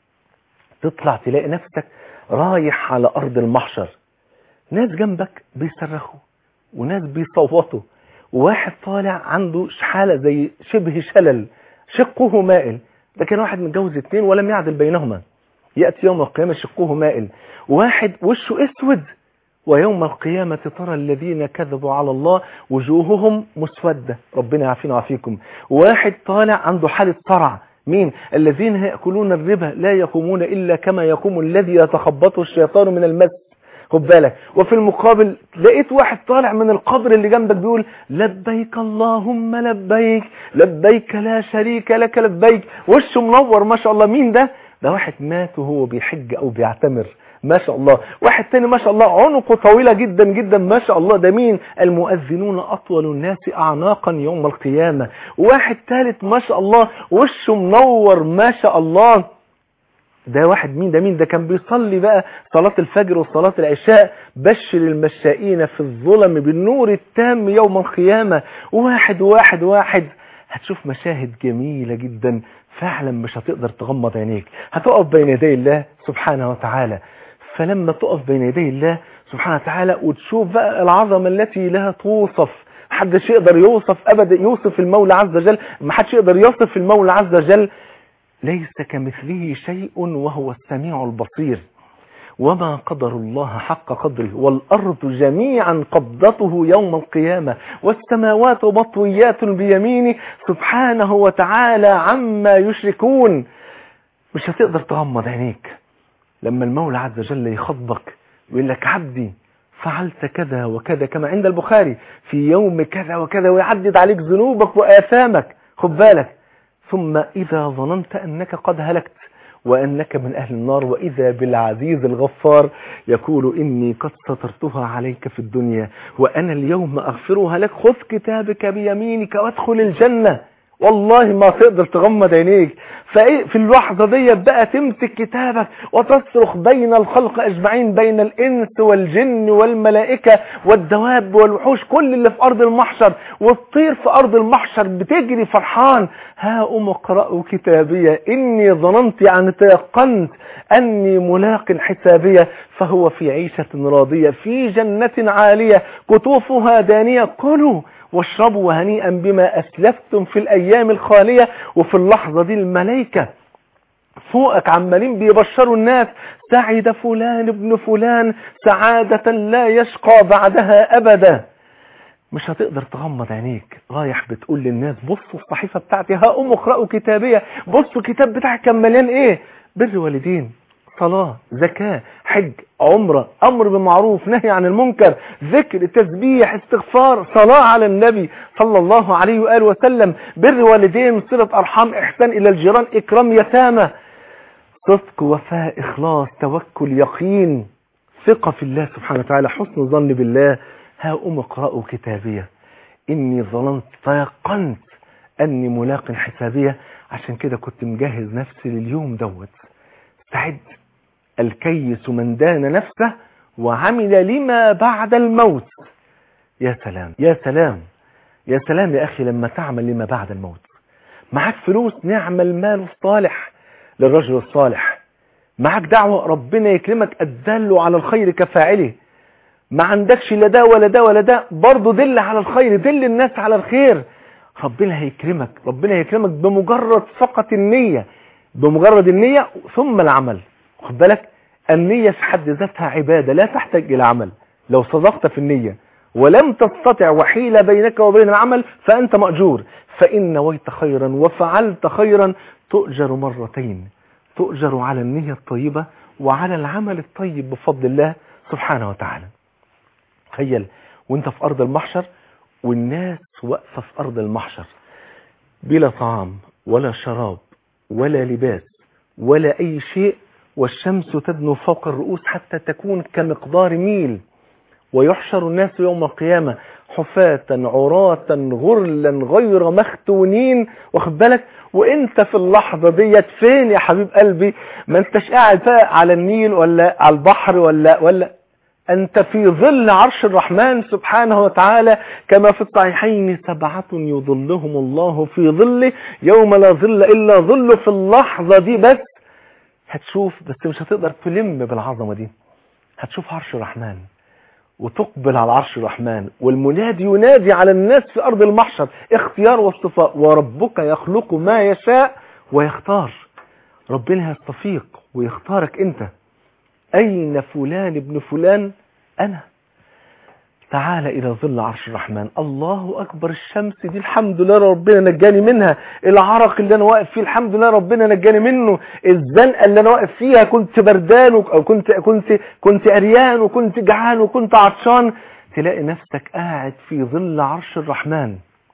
تطلع تلاقي نفسك رايح على أرض المحشر ناس جنبك بيصرخوا وناس بيصوتوا وواحد طالع عنده حالة زي شبه شلل شقه مائل ده كان واحد متجوز اتنين ولم يعدل بينهما يأتي يوم القيامة شقه مائل واحد وشه اسود ويوم القيامة ترى الذين كذبوا على الله وجوههم مسودة ربنا يعافينا ويعافيكم واحد طالع عنده حالة صرع مين الذين يأكلون الربا لا يقومون إلا كما يقوم الذي يتخبطه الشيطان من المس خد بالك وفي المقابل لقيت واحد طالع من القبر اللي جنبك بيقول لبيك اللهم لبيك لبيك لا شريك لك لبيك وشه منور ما شاء الله مين ده ده واحد مات وهو بيحج او بيعتمر ما شاء الله واحد تاني ما شاء الله عنقه طويلة جدا جدا ما شاء الله ده مين المؤذنون أطول الناس أعناقا يوم القيامة واحد ثالث ما شاء الله وشه منور ما شاء الله ده واحد مين ده مين ده كان بيصلي بقى صلاة الفجر وصلاة العشاء بشر المشائين في الظلم بالنور التام يوم القيامة واحد واحد واحد هتشوف مشاهد جميلة جدا فعلا مش هتقدر تغمض عينيك هتقف بين يدي الله سبحانه وتعالى فلما تقف بين يدي الله سبحانه وتعالى وتشوف بقى العظمة التي لا توصف محدش يقدر يوصف ابدا يوصف المولى عز وجل محدش يقدر يوصف المولى عز وجل ليس كمثله شيء وهو السميع البصير وما قدر الله حق قدره والأرض جميعا قبضته يوم القيامة والسماوات مطويات بيمينه سبحانه وتعالى عما يشركون مش هتقدر تغمض عينيك لما المولى عز وجل يخطبك ويقول لك عبدي فعلت كذا وكذا كما عند البخاري في يوم كذا وكذا ويعدد عليك ذنوبك وآثامك خد بالك ثم إذا ظننت أنك قد هلكت وأنك من أهل النار وإذا بالعزيز الغفار يقول إني قد سترتها عليك في الدنيا وأنا اليوم أغفرها لك خذ كتابك بيمينك وادخل الجنة والله ما تقدر تغمض عينيك فايه في اللحظة دي بقى تمسك كتابك وتصرخ بين الخلق اجمعين بين الانس والجن والملائكة والدواب والوحوش كل اللي في ارض المحشر والطير في ارض المحشر بتجري فرحان ها ام اقرأوا كتابية اني ظننت يعني تيقنت اني ملاق حسابية فهو في عيشة راضية في جنة عالية قطوفها دانية كلوا واشربوا هنيئا بما أسلفتم في الأيام الخالية وفي اللحظة دي الملائكة فوقك عمالين بيبشروا الناس سعد فلان ابن فلان سعادة لا يشقى بعدها أبدا مش هتقدر تغمض عينيك رايح بتقول للناس بصوا الصحيفة بتاعتي ها أم اقرأوا كتابية بصوا الكتاب بتاعك كان مليان ايه بر والدين صلاة زكاة حج عمرة أمر بالمعروف نهي عن المنكر ذكر تسبيح استغفار صلاة على النبي صلى الله عليه وآله وسلم بر والدين صلة أرحام إحسان إلى الجيران إكرام يتامى صدق وفاء إخلاص توكل يقين ثقة في الله سبحانه وتعالى حسن ظن بالله ها أم اقرأوا كتابية إني ظننت تيقنت أني ملاق حسابية عشان كده كنت مجهز نفسي لليوم دوت استعد الكيس من دان نفسه وعمل لما بعد الموت يا سلام يا سلام يا سلام يا أخي لما تعمل لما بعد الموت معاك فلوس نعم المال الصالح للرجل الصالح معاك دعوة ربنا يكرمك الدل على الخير كفاعله ما عندكش لا ده ولا ده ولا ده برضه دل على الخير دل الناس على الخير ربنا هيكرمك ربنا هيكرمك بمجرد فقط النية بمجرد النية ثم العمل خد بالك النية في حد ذاتها عبادة لا تحتاج إلى عمل لو صدقت في النية ولم تستطع وحيلة بينك وبين العمل فأنت مأجور فإن نويت خيرا وفعلت خيرا تؤجر مرتين تؤجر على النية الطيبة وعلى العمل الطيب بفضل الله سبحانه وتعالى تخيل وانت في أرض المحشر والناس واقفة في أرض المحشر بلا طعام ولا شراب ولا لباس ولا أي شيء والشمس تدنو فوق الرؤوس حتى تكون كمقدار ميل ويحشر الناس يوم القيامة حفاة عراة غرلا غير مختونين واخد بالك وانت في اللحظة ديت فين يا حبيب قلبي ما انتش قاعد بقى على النيل ولا على البحر ولا ولا أنت في ظل عرش الرحمن سبحانه وتعالى كما في الصحيحين سبعة يظلهم الله في ظله يوم لا ظل إلا ظله في اللحظة دي بس هتشوف بس مش هتقدر تلم بالعظمة دي هتشوف عرش الرحمن وتقبل على عرش الرحمن والمنادي ينادي على الناس في أرض المحشر اختيار واصطفاء وربك يخلق ما يشاء ويختار ربنا يستفيق ويختارك انت أين فلان ابن فلان أنا تعال إلى ظل عرش الرحمن الله أكبر الشمس دي الحمد لله ربنا نجاني منها العرق اللي أنا واقف فيه الحمد لله ربنا نجاني منه الزنقة اللي أنا واقف فيها كنت بردان أو كنت كنت كنت أريان وكنت جعان وكنت عطشان تلاقي نفسك قاعد في ظل عرش الرحمن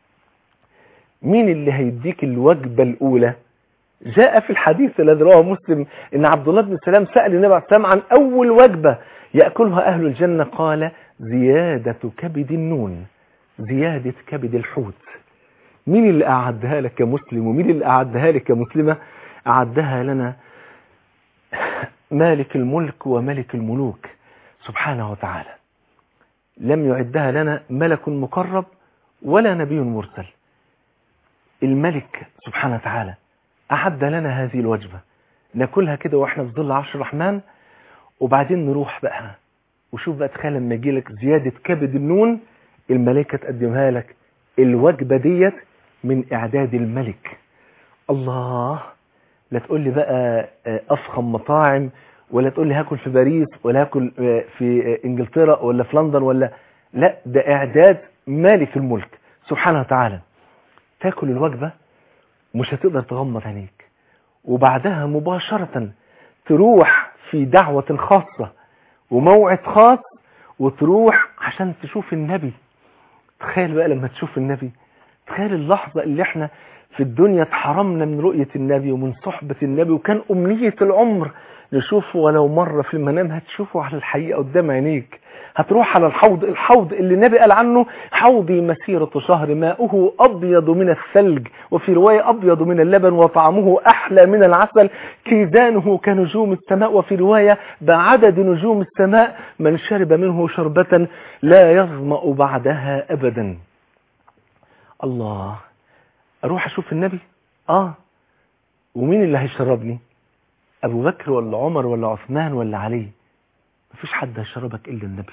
مين اللي هيديك الوجبة الأولى جاء في الحديث الذي رواه مسلم ان عبد الله بن سلام سأل النبي عليه السلام عن اول وجبة يأكلها اهل الجنة قال زيادة كبد النون زيادة كبد الحوت مين اللي اعدها لك كمسلم ومين اللي اعدها لك كمسلمة اعدها لنا مالك الملك وملك الملوك سبحانه وتعالى لم يعدها لنا ملك مقرب ولا نبي مرسل الملك سبحانه وتعالى أعد لنا هذه الوجبة ناكلها كده واحنا في ظل عرش الرحمن وبعدين نروح بقى وشوف بقى تخيل لما يجي لك زيادة كبد النون الملائكة تقدمها لك الوجبة ديت من إعداد الملك الله لا تقول لي بقى أفخم مطاعم ولا تقول لي هاكل في باريس ولا هاكل في إنجلترا ولا في لندن ولا لا ده إعداد مالك الملك سبحانه وتعالى تاكل الوجبة مش هتقدر تغمض عينيك وبعدها مباشرة تروح في دعوة خاصة وموعد خاص وتروح عشان تشوف النبي تخيل بقى لما تشوف النبي تخيل اللحظة اللي احنا في الدنيا اتحرمنا من رؤية النبي ومن صحبة النبي وكان أمنية العمر نشوفه ولو مرة في المنام هتشوفه على الحقيقة قدام عينيك هتروح على الحوض الحوض اللي النبي قال عنه حوضي مسيرة شهر ماؤه أبيض من الثلج وفي رواية أبيض من اللبن وطعمه أحلى من العسل كيدانه كنجوم السماء وفي رواية بعدد نجوم السماء من شرب منه شربة لا يظمأ بعدها أبدا الله أروح أشوف النبي آه ومين اللي هيشربني أبو بكر ولا عمر ولا عثمان ولا علي مفيش حد هيشربك إلا النبي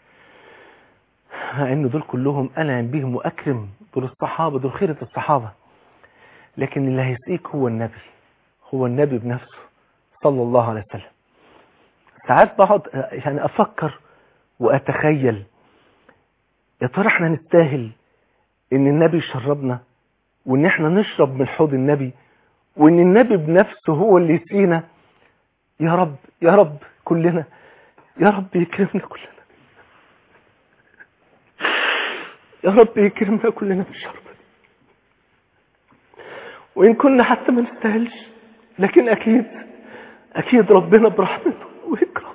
مع ان دول كلهم أنعم بهم وأكرم دول الصحابة دول خيرة الصحابة لكن اللي هيسقيك هو النبي هو النبي بنفسه صلى الله عليه وسلم ساعات بقعد يعني افكر واتخيل يا ترى احنا نستاهل ان النبي يشربنا وان احنا نشرب من حوض النبي وان النبي بنفسه هو اللي يسقينا يا رب يا رب كلنا يا رب يكرمنا كلنا يا رب يكرمنا كلنا بالشرب وإن كنا حتى ما نستاهلش لكن أكيد أكيد ربنا برحمته ويكرم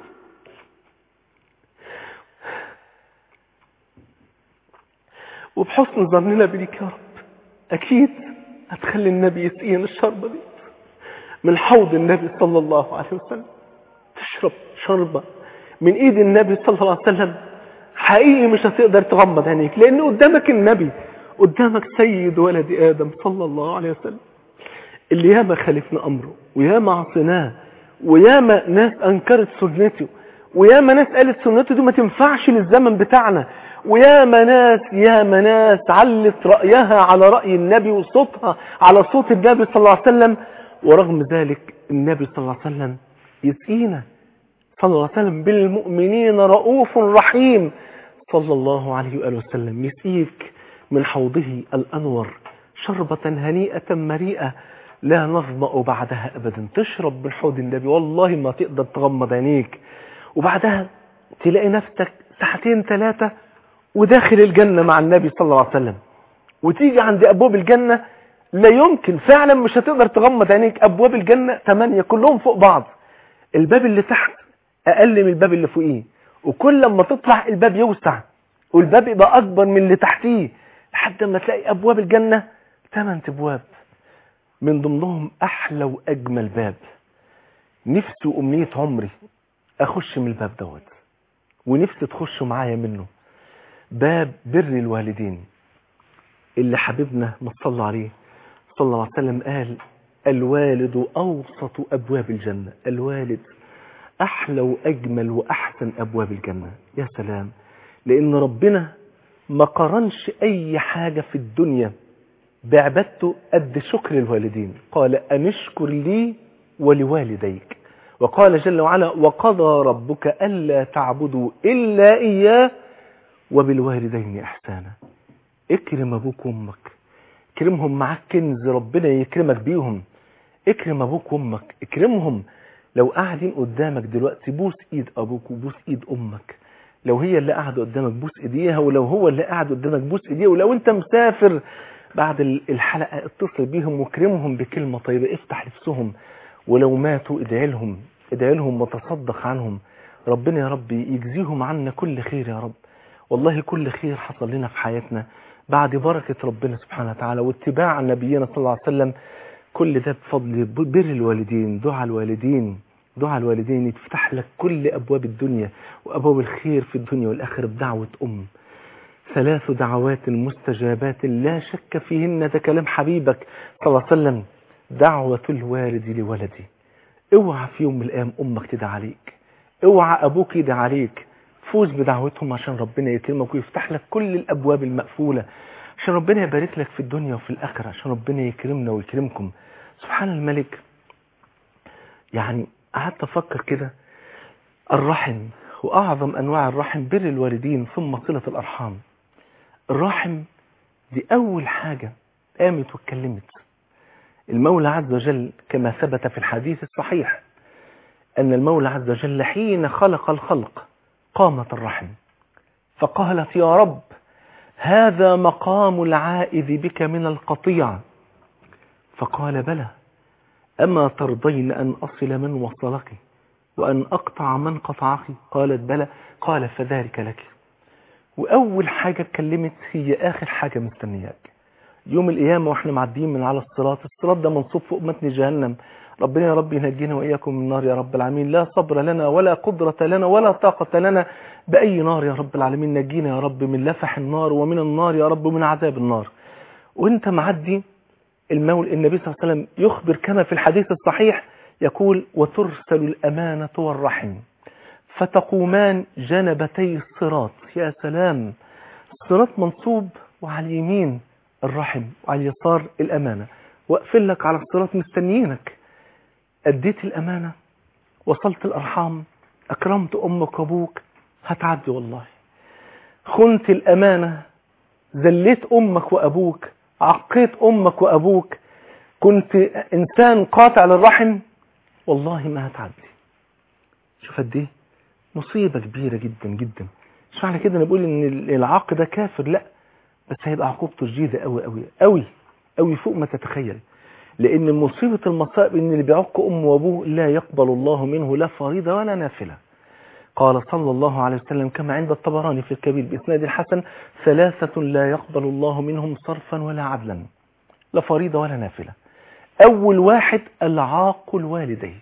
وبحسن ظننا بيك يا رب أكيد هتخلي النبي يسقينا الشربة دي من حوض النبي صلى الله عليه وسلم تشرب شربة من ايد النبي صلى الله عليه وسلم حقيقي مش هتقدر تغمض عينيك لان قدامك النبي قدامك سيد ولد ادم صلى الله عليه وسلم اللي ياما خالفنا امره وياما عصيناه وياما ناس انكرت سنته وياما ناس قالت سنته دي ما تنفعش للزمن بتاعنا وياما ناس ياما ناس علت رأيها على رأي النبي وصوتها على صوت النبي صلى الله عليه وسلم ورغم ذلك النبي صلى الله عليه وسلم يسقينا صلى الله عليه وسلم بالمؤمنين رؤوف رحيم صلى الله عليه وآله وسلم يسقيك من حوضه الأنور شربة هنيئة مريئة لا نظمأ بعدها أبدا تشرب من حوض النبي والله ما تقدر تغمض عينيك وبعدها تلاقي نفسك ساعتين ثلاثة وداخل الجنة مع النبي صلى الله عليه وسلم وتيجي عند أبواب الجنة لا يمكن فعلا مش هتقدر تغمض عينيك أبواب الجنة ثمانية كلهم فوق بعض الباب اللي تحت أقل من الباب اللي فوقيه وكل لما تطلع الباب يوسع والباب يبقى أكبر من اللي تحتيه لحد ما تلاقي أبواب الجنة ثمان أبواب من ضمنهم أحلى وأجمل باب نفسي وأمنية عمري أخش من الباب دوت ونفسي تخشوا معايا منه باب بر الوالدين اللي حبيبنا ما صلى عليه صلى الله عليه وسلم قال الوالد أوسط أبواب الجنة الوالد أحلى وأجمل وأحسن أبواب الجنة يا سلام لأن ربنا ما قرنش أي حاجة في الدنيا بعبادته قد شكر الوالدين قال أنشكر لي ولوالديك وقال جل وعلا وقضى ربك ألا تعبدوا إلا إياه وبالوالدين إحسانا اكرم أبوك وأمك اكرمهم معاك كنز ربنا يكرمك بيهم اكرم أبوك وأمك اكرمهم لو قاعدين قدامك دلوقتي بوس ايد ابوك وبوس ايد امك لو هي اللي قاعده قدامك بوس ايديها ولو هو اللي قاعد قدامك بوس ايديه ولو انت مسافر بعد الحلقه اتصل بيهم واكرمهم بكلمه طيبه افتح نفسهم ولو ماتوا ادعي لهم ادعي لهم وتصدق عنهم ربنا يا رب يجزيهم عنا كل خير يا رب والله كل خير حصل لنا في حياتنا بعد بركه ربنا سبحانه وتعالى واتباع نبينا صلى الله عليه وسلم كل ده بفضل بر الوالدين دعاء الوالدين دعاء الوالدين يفتح لك كل أبواب الدنيا وأبواب الخير في الدنيا والآخرة بدعوة أم ثلاث دعوات مستجابات لا شك فيهن ده كلام حبيبك صلى الله عليه وسلم دعوة الوالد لولدي اوعى في يوم من الأيام أمك تدعى عليك اوعى أبوك يدعى عليك فوز بدعوتهم عشان ربنا يكرمك ويفتح لك كل الأبواب المقفولة عشان ربنا يبارك لك في الدنيا وفي الآخرة عشان ربنا يكرمنا ويكرمكم سبحان الملك يعني قعدت أفكر كده الرحم وأعظم أنواع الرحم بر الوالدين ثم صلة الأرحام الرحم دي أول حاجة قامت واتكلمت المولى عز وجل كما ثبت في الحديث الصحيح أن المولى عز وجل حين خلق الخلق قامت الرحم فقالت يا رب هذا مقام العائذ بك من القطيع فقال بلى أما ترضين أن أصل من وصلك وأن أقطع من قطعك قالت بلى قال فذلك لك وأول حاجة اتكلمت هي آخر حاجة مستنياك يوم القيامة واحنا معديين من على الصراط الصراط ده منصوب فوق متن جهنم ربنا يا رب ينجينا وإياكم من النار يا رب العالمين لا صبر لنا ولا قدرة لنا ولا طاقة لنا بأي نار يا رب العالمين نجينا يا رب من لفح النار ومن النار يا رب من عذاب النار وانت معدي المول النبي صلى الله عليه وسلم يخبر كما في الحديث الصحيح يقول وترسل الأمانة والرحم فتقومان جنبتي الصراط يا سلام الصراط منصوب وعلى اليمين الرحم وعلى اليسار الأمانة واقفل لك على الصراط مستنيينك أديت الأمانة وصلت الأرحام أكرمت أمك وأبوك هتعدي والله خنت الأمانة ذليت أمك وأبوك عقيت أمك وأبوك كنت إنسان قاطع للرحم والله ما هتعدي شوف قد ايه مصيبة كبيرة جدا جدا مش معنى كده انا بقول ان العاق ده كافر لا بس هيبقى عقوبته شديدة قوي قوي قوي قوي فوق ما تتخيل لان مصيبة المصائب ان اللي بيعق امه وابوه لا يقبل الله منه لا فريضة ولا نافلة قال صلى الله عليه وسلم كما عند الطبراني في الكبير بإسناد الحسن ثلاثة لا يقبل الله منهم صرفا ولا عدلا لا فريضة ولا نافلة أول واحد العاق الوالدين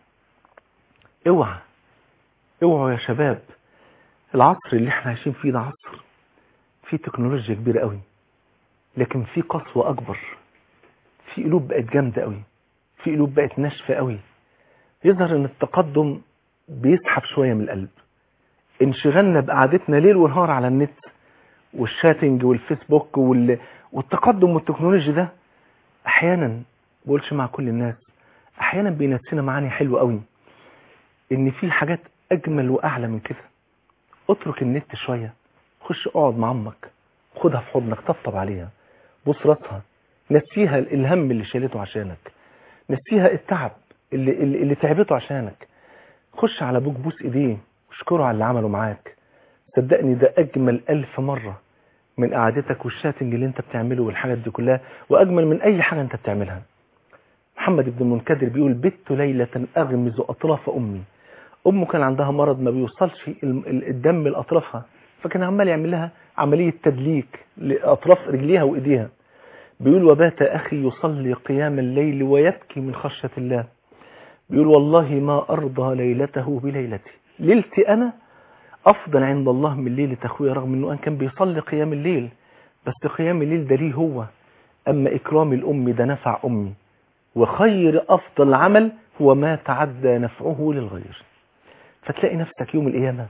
اوعى اوعوا يا شباب العصر اللي احنا عايشين فيه ده عصر فيه تكنولوجيا كبيرة قوي لكن فيه قسوة أكبر في قلوب بقت جامدة قوي في قلوب بقت ناشفة قوي يظهر ان التقدم بيسحب شوية من القلب انشغلنا بقعدتنا ليل ونهار على النت والشاتنج والفيسبوك وال... والتقدم والتكنولوجيا ده احيانا بقولش مع كل الناس احيانا بينسينا معاني حلوة قوي ان في حاجات اجمل واعلى من كده اترك النت شوية خش اقعد مع امك خدها في حضنك طبطب عليها بص راسها نسيها الهم اللي شالته عشانك نسيها التعب اللي, اللي, اللي تعبته عشانك خش على ابوك بوس ايديه واشكره على اللي عمله معاك صدقني ده اجمل الف مرة من قعدتك والشاتنج اللي انت بتعمله والحاجات دي كلها واجمل من اي حاجة انت بتعملها محمد بن المنكدر بيقول بت ليلة اغمز اطراف امي امه كان عندها مرض ما بيوصلش الدم لاطرافها فكان عمال يعمل لها عملية تدليك لاطراف رجليها وايديها بيقول وبات اخي يصلي قيام الليل ويبكي من خشية الله بيقول والله ما ارضى ليلته بليلتي ليلتي انا افضل عند الله من ليلة اخويا رغم انه كان بيصلي قيام الليل بس قيام الليل ده ليه هو اما اكرام الام ده نفع امي وخير افضل عمل هو ما تعدى نفعه للغير فتلاقي نفسك يوم القيامة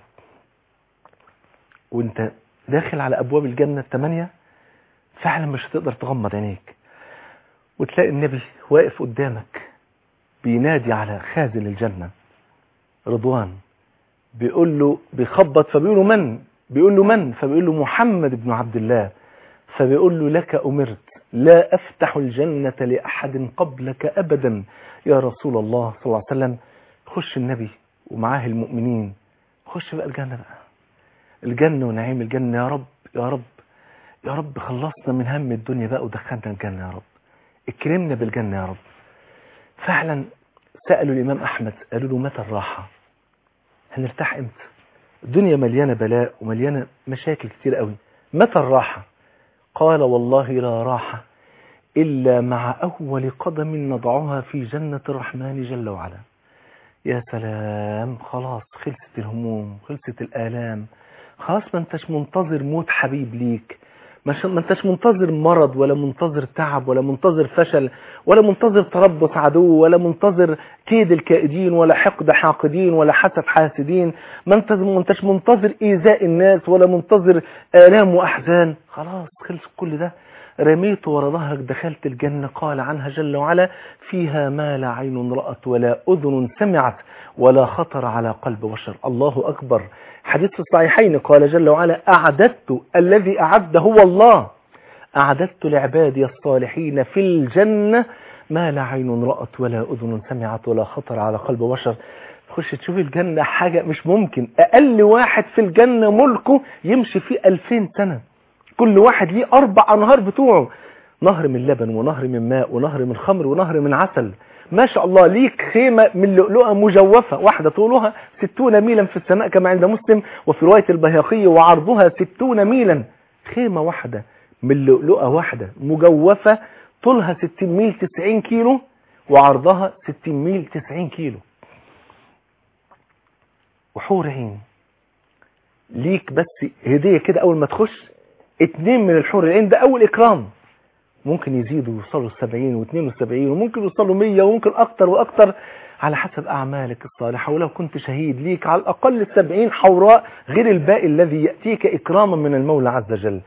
وانت داخل على ابواب الجنة الثمانية فعلا مش هتقدر تغمض عينيك وتلاقي النبي واقف قدامك بينادي على خازن الجنة رضوان بيقول له بيخبط فبيقول له من بيقول له من فبيقول له محمد بن عبد الله فبيقول له لك أمرت لا أفتح الجنة لأحد قبلك أبدا يا رسول الله صلى الله عليه وسلم خش النبي ومعاه المؤمنين خش بقى الجنة بقى الجنة ونعيم الجنة يا رب يا رب يا رب خلصنا من هم الدنيا بقى ودخلنا الجنة يا رب اكرمنا بالجنة يا رب فعلا سألوا الإمام أحمد قالوا له متى الراحة هنرتاح امتى الدنيا مليانة بلاء ومليانة مشاكل كتير قوي متى الراحة قال والله لا راحة إلا مع أول قدم نضعها في جنة الرحمن جل وعلا يا سلام خلاص خلصت الهموم خلصت الآلام خلاص ما انتش منتظر موت حبيب ليك ما انتش منتظر مرض ولا منتظر تعب ولا منتظر فشل ولا منتظر تربص عدو ولا منتظر كيد الكائدين ولا حقد حاقدين ولا حسد حاسدين ما انتش منتظر ايذاء الناس ولا منتظر آلام واحزان خلاص خلص كل ده رميت ورا ظهرك دخلت الجنة قال عنها جل وعلا فيها ما لا عين رأت ولا أذن سمعت ولا خطر على قلب بشر الله أكبر حديث في الصحيحين قال جل وعلا أعددت الذي أعد هو الله أعددت لعبادي الصالحين في الجنة ما لا عين رأت ولا أذن سمعت ولا خطر على قلب بشر تخش تشوف الجنة حاجة مش ممكن أقل واحد في الجنة ملكه يمشي فيه ألفين سنة كل واحد ليه أربع أنهار بتوعه نهر من لبن ونهر من ماء ونهر من خمر ونهر من عسل ما شاء الله ليك خيمة من لؤلؤة مجوفة واحدة طولها ستون ميلا في السماء كما عند مسلم وفي رواية البيهقي وعرضها ستون ميلا خيمة واحدة من لؤلؤة واحدة مجوفة طولها ستين ميل تسعين كيلو وعرضها ستين ميل تسعين كيلو وحور عين ليك بس هدية كده أول ما تخش اتنين من الحور العين ده أول إكرام ممكن يزيدوا يوصلوا السبعين واثنين وسبعين وممكن يوصلوا مية وممكن أكتر وأكتر على حسب أعمالك الصالحة ولو كنت شهيد ليك على الأقل السبعين حوراء غير الباقي الذي يأتيك إكراما من المولى عز وجل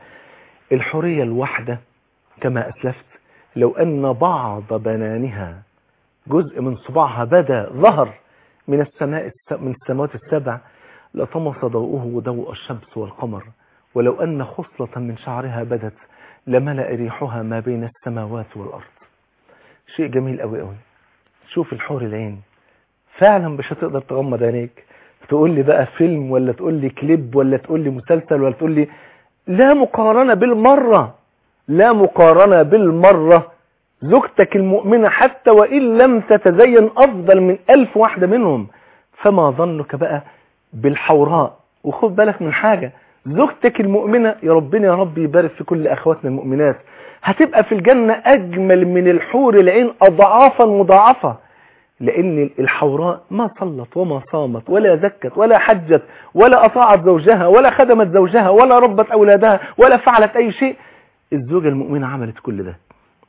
الحرية الواحدة كما أسلفت لو أن بعض بنانها جزء من صباعها بدا ظهر من السماء الس- من السماوات السبع لطمس ضوءه ضوء الشمس والقمر ولو أن خصلة من شعرها بدت لملأ ريحها ما بين السماوات والأرض شيء جميل قوي قوي شوف الحور العين فعلا مش هتقدر تغمض عينيك تقول لي بقى فيلم ولا تقول لي كليب ولا تقول لي مسلسل ولا تقول لي لا مقارنة بالمرة لا مقارنة بالمرة زوجتك المؤمنة حتى وإن لم تتزين أفضل من ألف واحدة منهم فما ظنك بقى بالحوراء وخد بالك من حاجة زوجتك المؤمنة يا ربنا يا رب يبارك في كل أخواتنا المؤمنات هتبقى في الجنة أجمل من الحور العين أضعافا مضاعفة لأن الحوراء ما صلت وما صامت ولا زكت ولا حجت ولا أطاعت زوجها ولا خدمت زوجها ولا ربت أولادها ولا فعلت أي شيء الزوجة المؤمنة عملت كل ده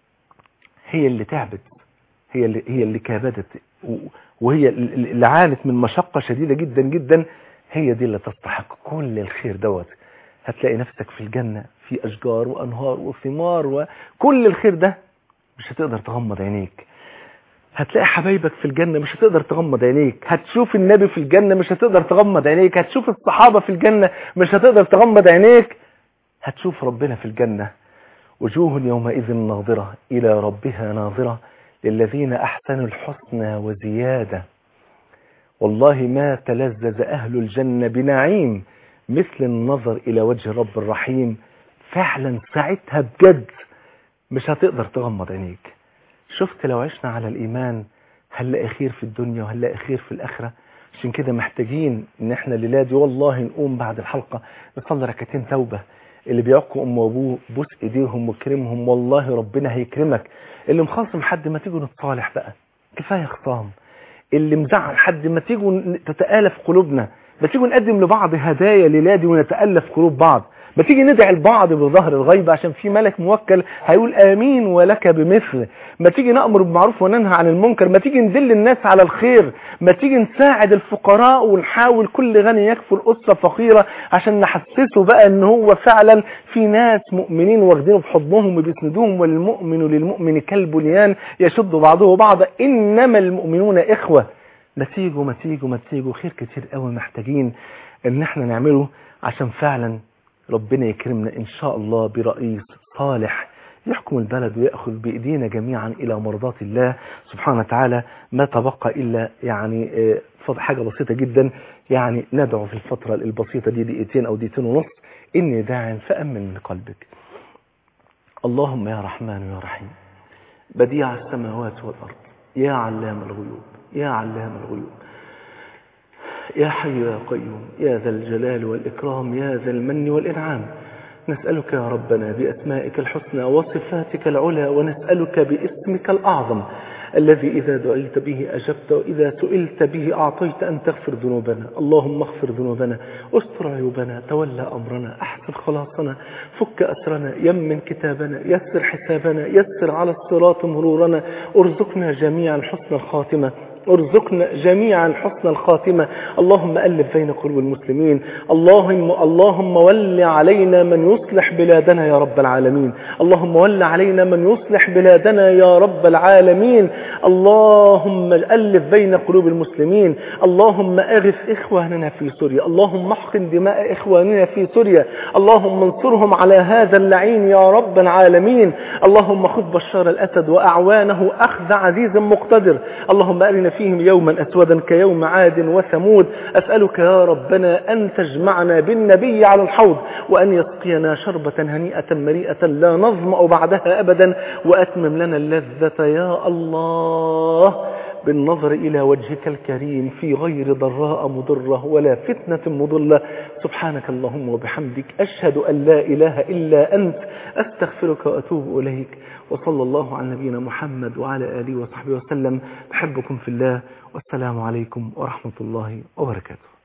هي اللي تعبت هي اللي هي اللي كابدت و- وهي اللي عانت من مشقة شديدة جدا جدا هي دي اللي تستحق كل الخير دوت هتلاقي نفسك في الجنة في أشجار وأنهار وثمار وكل الخير ده مش هتقدر تغمض عينيك هتلاقي حبايبك في الجنة مش هتقدر تغمض عينيك هتشوف النبي في الجنة مش هتقدر تغمض عينيك هتشوف الصحابة في الجنة مش هتقدر تغمض عينيك هتشوف ربنا في الجنة وجوه يومئذ ناظرة إلى ربها ناظرة للذين أحسنوا الحسنى وزيادة والله ما تلذذ أهل الجنة بنعيم مثل النظر إلى وجه رب الرحيم فعلا ساعتها بجد مش هتقدر تغمض عينيك شفت لو عشنا على الإيمان هنلاقي خير في الدنيا وهنلاقي خير في الآخرة عشان كده محتاجين ان احنا الليلة دي والله نقوم بعد الحلقة نصلي ركعتين توبة اللي بيعقوا ام وابوه بوس ايديهم وكرمهم والله ربنا هيكرمك اللي مخاصم حد ما تيجوا نتصالح بقى كفاية خصام اللي مزعل حد ما تيجوا تتآلف قلوبنا ما تيجوا نقدم لبعض هدايا ليلادي ونتألف قلوب بعض ما تيجي ندعي البعض بظهر الغيب عشان في ملك موكل هيقول آمين ولك بمثل ما تيجي نأمر بالمعروف وننهى عن المنكر ما تيجي ندل الناس على الخير ما تيجي نساعد الفقراء ونحاول كل غني يكفل أسرة فقيرة عشان نحسسه بقى ان هو فعلا في ناس مؤمنين واخدينه في حضنهم وبيسندوهم والمؤمن للمؤمن كالبنيان يشد بعضه بعضا إنما المؤمنون إخوة ما تيجوا ما تيجوا ما تيجوا خير كتير قوي محتاجين ان احنا نعمله عشان فعلا ربنا يكرمنا ان شاء الله برئيس صالح يحكم البلد ويأخذ بإيدينا جميعا إلى مرضات الله سبحانه وتعالى ما تبقى إلا يعني آه، فض- حاجة بسيطة جدا يعني ندعو في الفترة البسيطة دي دقيقتين أو دقيقتين ونص إني داع فأمن من قلبك اللهم يا رحمن يا رحيم بديع السماوات والأرض يا علام الغيوب يا علام الغيوب يا حي يا قيوم يا ذا الجلال والإكرام يا ذا المن والإنعام نسألك يا ربنا بأسمائك الحسنى وصفاتك العلى ونسألك باسمك الأعظم الذي إذا دعيت به أجبت وإذا سئلت به أعطيت أن تغفر ذنوبنا اللهم اغفر ذنوبنا استر عيوبنا تولى أمرنا أحسن خلاصنا فك أسرنا يمن كتابنا يسر حسابنا يسر على الصراط مرورنا ارزقنا جميعا حسن الخاتمة ارزقنا جميعا حسن الخاتمة اللهم ألف بين قلوب المسلمين اللهم, اللهم ول علينا من يصلح بلادنا يا رب العالمين اللهم ول علينا من يصلح بلادنا يا رب العالمين اللهم ألف بين قلوب المسلمين اللهم أغث إخواننا في سوريا اللهم احقن دماء إخواننا في سوريا اللهم انصرهم على هذا اللعين يا رب العالمين اللهم خذ بشار الأسد وأعوانه أخذ عزيز مقتدر اللهم أرنا فيهم يوما أسودا كيوم عاد وثمود أسألك يا ربنا أن تجمعنا بالنبي على الحوض وأن يسقينا شربة هنيئة مريئة لا نظمأ بعدها أبدا وأتمم لنا اللذة يا الله بالنظر إلى وجهك الكريم في غير ضراء مضرة ولا فتنة مضلة سبحانك اللهم وبحمدك أشهد أن لا إله إلا أنت أستغفرك وأتوب إليك وصلى الله على نبينا محمد وعلى آله وصحبه وسلم بحبكم في الله والسلام عليكم ورحمة الله وبركاته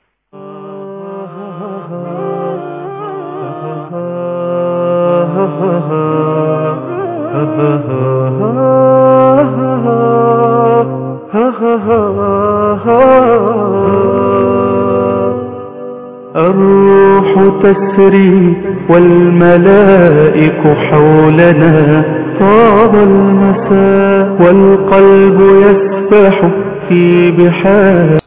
الروح تسري والملائك حولنا طاب المساء والقلب يسبح في بحار